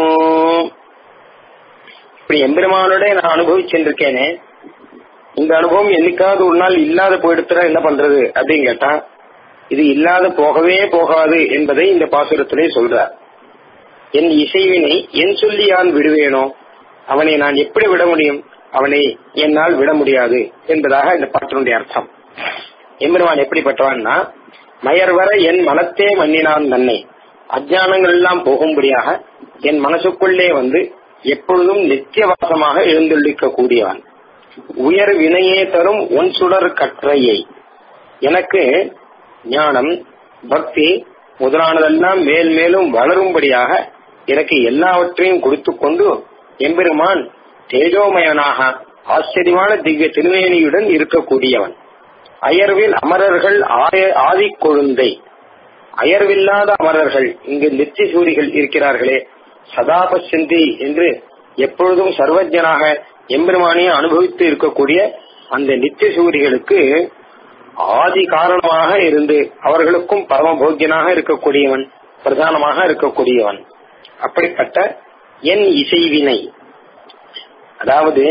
இப்படி எம்பெருமானோட நான் அனுபவிச்சுருக்கேனே இந்த அனுபவம் என்னைக்காவது ஒரு நாள் இல்லாத போயிடுத்துறா என்ன பண்றது அப்படின்னு கேட்டா இது இல்லாத போகவே போகாது என்பதை இந்த பாசுரத்திலே சொல்றார் என் இசைவினை என் சொல்லி யான் விடுவேனோ அவனை நான் எப்படி விட முடியும் அவனை என்னால் விட முடியாது என்பதாக இந்த பாட்டினுடைய அர்த்தம் எம்பெருமான் எப்படிப்பட்டவான்னா மயர் வர என் மனத்தே மன்னினான் தன்னை அஜானங்கள் எல்லாம் போகும்படியாக என் மனசுக்குள்ளே வந்து எப்பொழுதும் நித்தியவாசமாக எழுந்தொள்ளிக்க கூடியவன் உயர் வினையே தரும் ஒன் சுடர் கற்றையை எனக்கு ஞானம் பக்தி முதலானதெல்லாம் மேல் மேலும் வளரும்படியாக எனக்கு எல்லாவற்றையும் கொடுத்து கொண்டு எம்பெருமான் தேஜோமயனாக ஆச்சரியமான திவ்ய திருமேனியுடன் இருக்கக்கூடியவன் அயர்வில் அமரர்கள் ஆதி கொழுந்தை அயர்வில்லாத அமரர்கள் இங்கு நித்திய சூரிகள் இருக்கிறார்களே சதாபசந்தி என்று எப்பொழுதும் சர்வஜனாக எம்பெருமானியை அனுபவித்து இருக்கக்கூடிய அந்த நித்திய சூரிகளுக்கு ஆதி காரணமாக இருந்து அவர்களுக்கும் பரமபோக்கியனாக இருக்கக்கூடியவன் பிரதானமாக இருக்கக்கூடியவன் அப்படிப்பட்ட என் இசைவினை அதாவது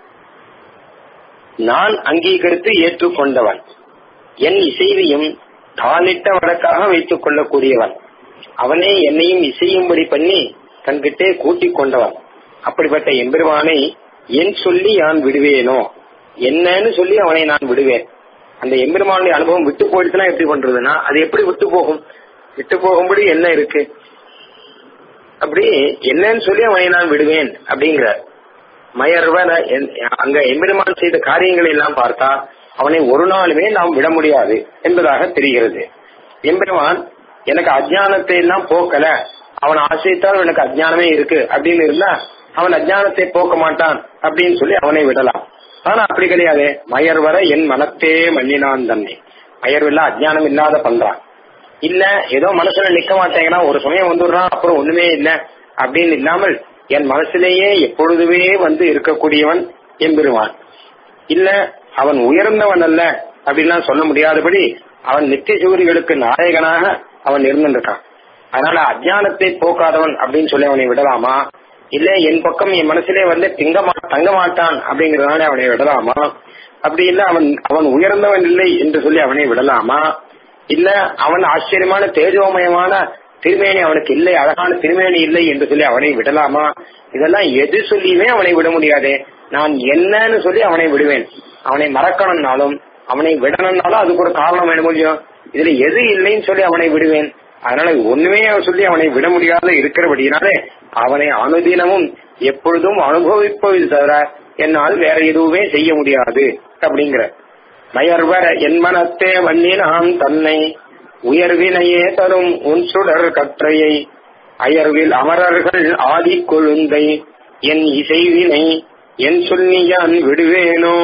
நான் அங்கீகரித்து ஏற்றுக்கொண்டவன் என் இசைவையும் தானிட்ட வழக்காக வைத்துக் கொள்ளக்கூடியவன் அவனே என்னையும் இசையும்படி பண்ணி தன்கிட்டே கூட்டிக் கொண்டவன் அப்படிப்பட்ட எம்பெருமானை என் சொல்லி நான் விடுவேனோ என்னன்னு சொல்லி அவனை நான் விடுவேன் அந்த எம்பெருமானுடைய அனுபவம் விட்டு போயிடுச்சுன்னா எப்படி பண்றதுன்னா அது எப்படி விட்டு போகும் விட்டு போகும்படி என்ன இருக்கு அப்படி என்னன்னு சொல்லி அவனை நான் விடுவேன் அப்படிங்கிற மயர்வன அங்க எம்பெருமான் செய்த காரியங்களை எல்லாம் பார்த்தா அவனை ஒரு நாளுமே நாம் விட முடியாது என்பதாக தெரிகிறது எம்பெருமான் எனக்கு அஜானத்தை எல்லாம் போக்கல அவன் ஆசைத்தால் எனக்கு அஜானமே இருக்கு அப்படின்னு இருந்தா அவன் அஜானத்தை போக்க மாட்டான் அப்படின்னு சொல்லி அவனை விடலாம் ஆனா அப்படி கிடையாது மயர் வர என் மனத்தே மன்னினான் தன்னை மயர்வில்லா அஜானம் இல்லாத பண்றான் இல்ல ஏதோ மனசுல நிக்க மாட்டேங்கிறான் ஒரு சமயம் வந்துடுறான் அப்புறம் ஒண்ணுமே இல்ல அப்படின்னு இல்லாமல் என் மனசிலேயே எப்பொழுதுமே வந்து இருக்கக்கூடியவன் எம்பெருவான் இல்ல அவன் உயர்ந்தவன் அல்ல அப்படின்லாம் சொல்ல முடியாதபடி அவன் நித்திய சூரிகளுக்கு நாயகனாக அவன் இருந்திருக்கான் அதனால அஜானத்தை போக்காதவன் அப்படின்னு சொல்லி அவனை விடலாமா இல்ல என் பக்கம் என் மனசிலே வந்து திங்க தங்க மாட்டான் அப்படிங்கறதுனால அவனை விடலாமா அப்படி இல்ல அவன் அவன் உயர்ந்தவன் இல்லை என்று சொல்லி அவனை விடலாமா இல்ல அவன் ஆச்சரியமான தேஜோமயமான திருமேனி அவனுக்கு இல்லை அழகான திருமேனி இல்லை என்று சொல்லி அவனை விடலாமா இதெல்லாம் எது சொல்லியுமே அவனை விட முடியாது நான் என்னன்னு சொல்லி அவனை விடுவேன் அவனை மறக்கணும்னாலும் அவனை விடணும்னாலும் அதுக்கு ஒரு காரணம் வேணும் முடியும் இதுல எது இல்லைன்னு சொல்லி அவனை விடுவேன் அதனால ஒண்ணுமே சொல்லி அவனை விட முடியாத இருக்கிறபடினாலே அவனை அனுதினமும் எப்பொழுதும் அனுபவிப்பது தவிர என்னால் வேற எதுவுமே செய்ய முடியாது அப்படிங்கிற மயர்வர என் மனத்தே வன்னினான் தன்னை உயர்வினையே தரும் உன் சுடர் கற்றையை அயர்வில் அமரர்கள் ஆதி கொழுந்தை என் இசைவினை என் சொல்லியான் விடுவேனோ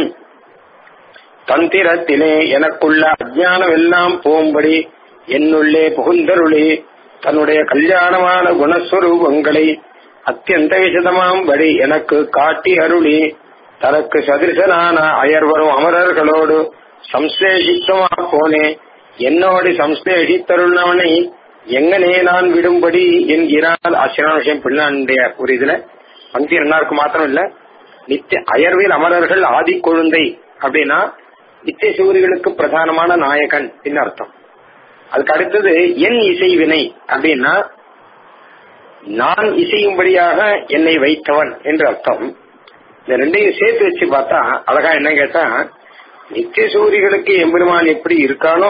தந்திரத்திலே எனக்குள்ள அஜானம் எல்லாம் போகும்படி என்னுள்ளே புகுந்தருளி தன்னுடைய கல்யாணமான குணஸ்வரூபங்களை அத்தியந்த விசதமாம்படி எனக்கு காட்டி அருளி தனக்கு சதிர்சனான அயர்வரும் அமரர்களோடு சம்சேஷித்தமா போனே என்னோடு சம்சேஷித்தருள்னவனை எங்கனே நான் விடும்படி என்கிறார் ஆசிரியர் விஷயம் பிள்ளானுடைய ஒரு இதுல பங்கி ரெண்டாருக்கு மாத்திரம் இல்ல நித்திய அயர்வில் அமரர்கள் ஆதி கொழுந்தை அப்படின்னா நித்திய சூரியர்களுக்கு பிரதானமான நாயகன் என்ன அர்த்தம் அதுக்கு அடுத்தது என் இசை வினை அப்படின்னா நான் இசையும்படியாக என்னை வைத்தவன் என்று அர்த்தம் இந்த ரெண்டையும் சேர்த்து வச்சு பார்த்தா அழகா என்ன கேட்டா நித்திய சூரிகளுக்கு எம்பெருமான் எப்படி இருக்கானோ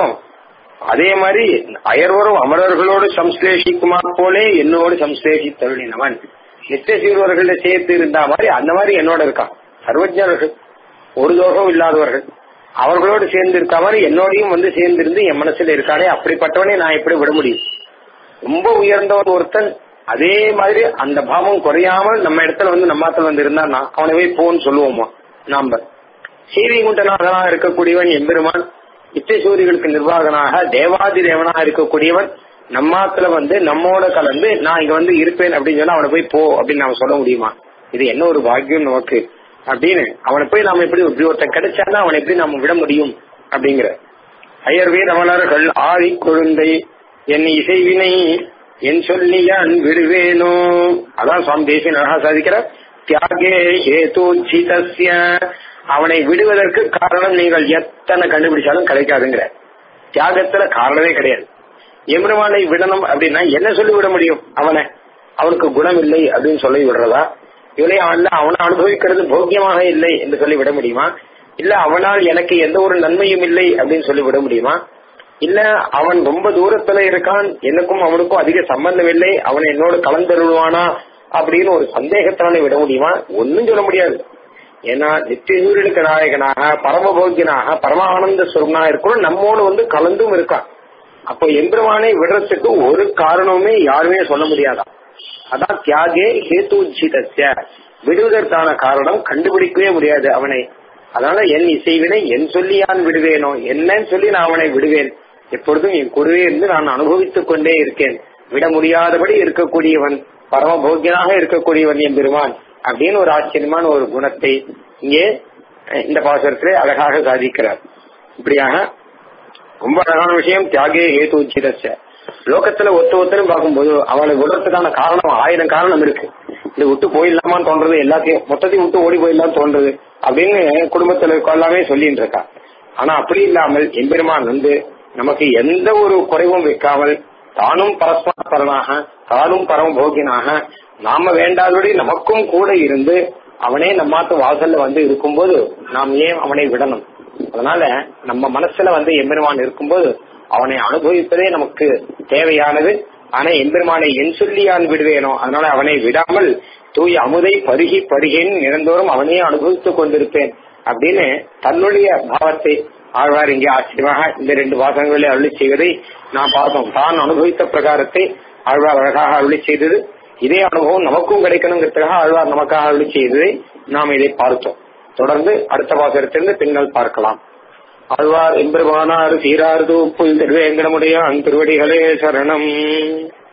அதே மாதிரி அயர்வரும் அமரர்களோடு சம்ஸ்லேஷிக்குமா போலே என்னோடு சம்ஸ்லேஷித்தருளினவன் நித்திய சீர்வர்கள சேர்த்து இருந்தா மாதிரி அந்த மாதிரி என்னோட இருக்கான் சர்வஜர்கள் ஒரு தோஷம் இல்லாதவர்கள் அவர்களோடு சேர்ந்து இருக்க மாதிரி என்னோடையும் வந்து சேர்ந்திருந்து என் மனசுல இருக்கானே அப்படிப்பட்டவனே நான் எப்படி விட முடியும் ரொம்ப உயர்ந்தவன் ஒருத்தன் அதே மாதிரி அந்த பாவம் குறையாமல் நம்ம இடத்துல வந்து நம்மாத்துல வந்து இருந்தான்னா அவனவே போன்னு சொல்லுவோமா நாம சீவிகுண்டனாக இருக்கக்கூடியவன் எம்பெருமான் இச்சைசூரிகளுக்கு நிர்வாகனாக தேவாதி தேவனாக இருக்கக்கூடியவன் நம்மாத்துல வந்து நம்மோட கலந்து நான் இங்க வந்து இருப்பேன் அப்படின்னு சொன்னா அவனை போய் போ அப்படின்னு நாம சொல்ல முடியுமா இது என்ன ஒரு பாக்கியம் நமக்கு அப்படின்னு அவனை போய் நாம எப்படி இப்படி ஒருத்தன் கிடைச்சாதான் அவனை எப்படி நாம விட முடியும் அப்படிங்கிற அயர்வே ரமணர்கள் ஆதி கொழுந்தை என் இசைவினை என் சொல்லி யான் விடுவேனோ அதான் சுவாமி தேசிய அழகா சாதிக்கிற தியாகே ஹேதோச்சிதஸ்ய அவனை விடுவதற்கு காரணம் நீங்கள் எத்தனை கண்டுபிடிச்சாலும் கிடைக்காதுங்கிற தியாகத்துல காரணமே கிடையாது எம்பெருமானை விடணும் அப்படின்னா என்ன சொல்லி விட முடியும் அவனை அவனுக்கு குணம் இல்லை அப்படின்னு சொல்லி விடுறதா இவனை அவன் அவனை அனுபவிக்கிறது போக்கியமாக இல்லை என்று சொல்லி விட முடியுமா இல்ல அவனால் எனக்கு எந்த ஒரு நன்மையும் இல்லை அப்படின்னு சொல்லி விட முடியுமா இல்ல அவன் ரொம்ப தூரத்துல இருக்கான் எனக்கும் அவனுக்கும் அதிக சம்பந்தம் இல்லை அவன் என்னோடு கலந்துருவானா அப்படின்னு ஒரு சந்தேகத்தினால விட முடியுமா ஒன்னும் சொல்ல முடியாது ஏன்னா நித்தியூருக்கு நாயகனாக பரமபோக்கியனாக பரமானந்த சுரம்னா இருக்கணும் நம்மோடு வந்து கலந்தும் இருக்கான் அப்போ எம்பெருமானை விடுறதுக்கு ஒரு காரணமுமே யாருமே சொல்ல முடியாதான் அதான் தியாகே ஹேத்துஜிதஸ்ய விடுவதற்கான காரணம் கண்டுபிடிக்கவே முடியாது அவனை அதனால என் இசைவினை என் சொல்லி யான் விடுவேனோ என்னன்னு சொல்லி நான் அவனை விடுவேன் எப்பொழுதும் என் கூடவே இருந்து நான் அனுபவித்துக் கொண்டே இருக்கேன் விட முடியாதபடி இருக்கக்கூடியவன் பரமபோக்கியனாக இருக்கக்கூடியவன் என் பெருமான் அப்படின்னு ஒரு ஆச்சரியமான ஒரு குணத்தை இங்கே இந்த பாசுரத்திலே அழகாக சாதிக்கிறார் இப்படியாக ரொம்ப அழகான விஷயம் தியாகே ஹேது உச்சிதச்ச லோகத்துல ஒத்த ஒத்தரும் பார்க்கும்போது அவனை விடுறதுக்கான காரணம் ஆயிரம் காரணம் இருக்கு இந்த விட்டு போயிடலாமான்னு தோன்றது எல்லாத்தையும் மொத்தத்தையும் விட்டு ஓடி போயிடலாம் தோன்றது அப்படின்னு குடும்பத்துல எல்லாமே சொல்லிட்டு இருக்கா ஆனா அப்படி இல்லாமல் எம்பெருமான் வந்து நமக்கு எந்த ஒரு குறைவும் வைக்காமல் தானும் பரஸ்பரனாக தானும் பரமபோகியனாக நாம வேண்டாதபடி நமக்கும் கூட இருந்து அவனே நம்மாத்து வாசல்ல வந்து இருக்கும்போது நாம் ஏன் அவனை விடணும் அதனால நம்ம மனசுல வந்து எம்பெருமான் இருக்கும்போது அவனை அனுபவிப்பதே நமக்கு தேவையானது ஆனா எம்பெருமானை என் சொல்லி நான் விடுவேனோ அதனால அவனை விடாமல் தூய் அமுதை பருகி பருகின் நிரந்தோறும் அவனையே அனுபவித்துக் கொண்டிருப்பேன் அப்படின்னு தன்னுடைய பாவத்தை ஆழ்வார் இங்கே ஆச்சரியமாக இந்த ரெண்டு வாசங்களில் அருளி செய்வதை நாம் பார்த்தோம் தான் அனுபவித்த பிரகாரத்தை ஆழ்வார் அழகாக அருளி செய்தது இதே அனுபவம் நமக்கும் கிடைக்கணுங்கிறதுக்காக ஆழ்வார் நமக்காக அருளி செய்ததை நாம் இதை பார்த்தோம் தொடர்ந்து அடுத்த வாசகத்திலிருந்து பின்னால் பார்க்கலாம் ஆழ்வார் எம்பெருமானார் சீரார் தூப்புல் திருவேங்கடமுடைய திருவடிகளே சரணம்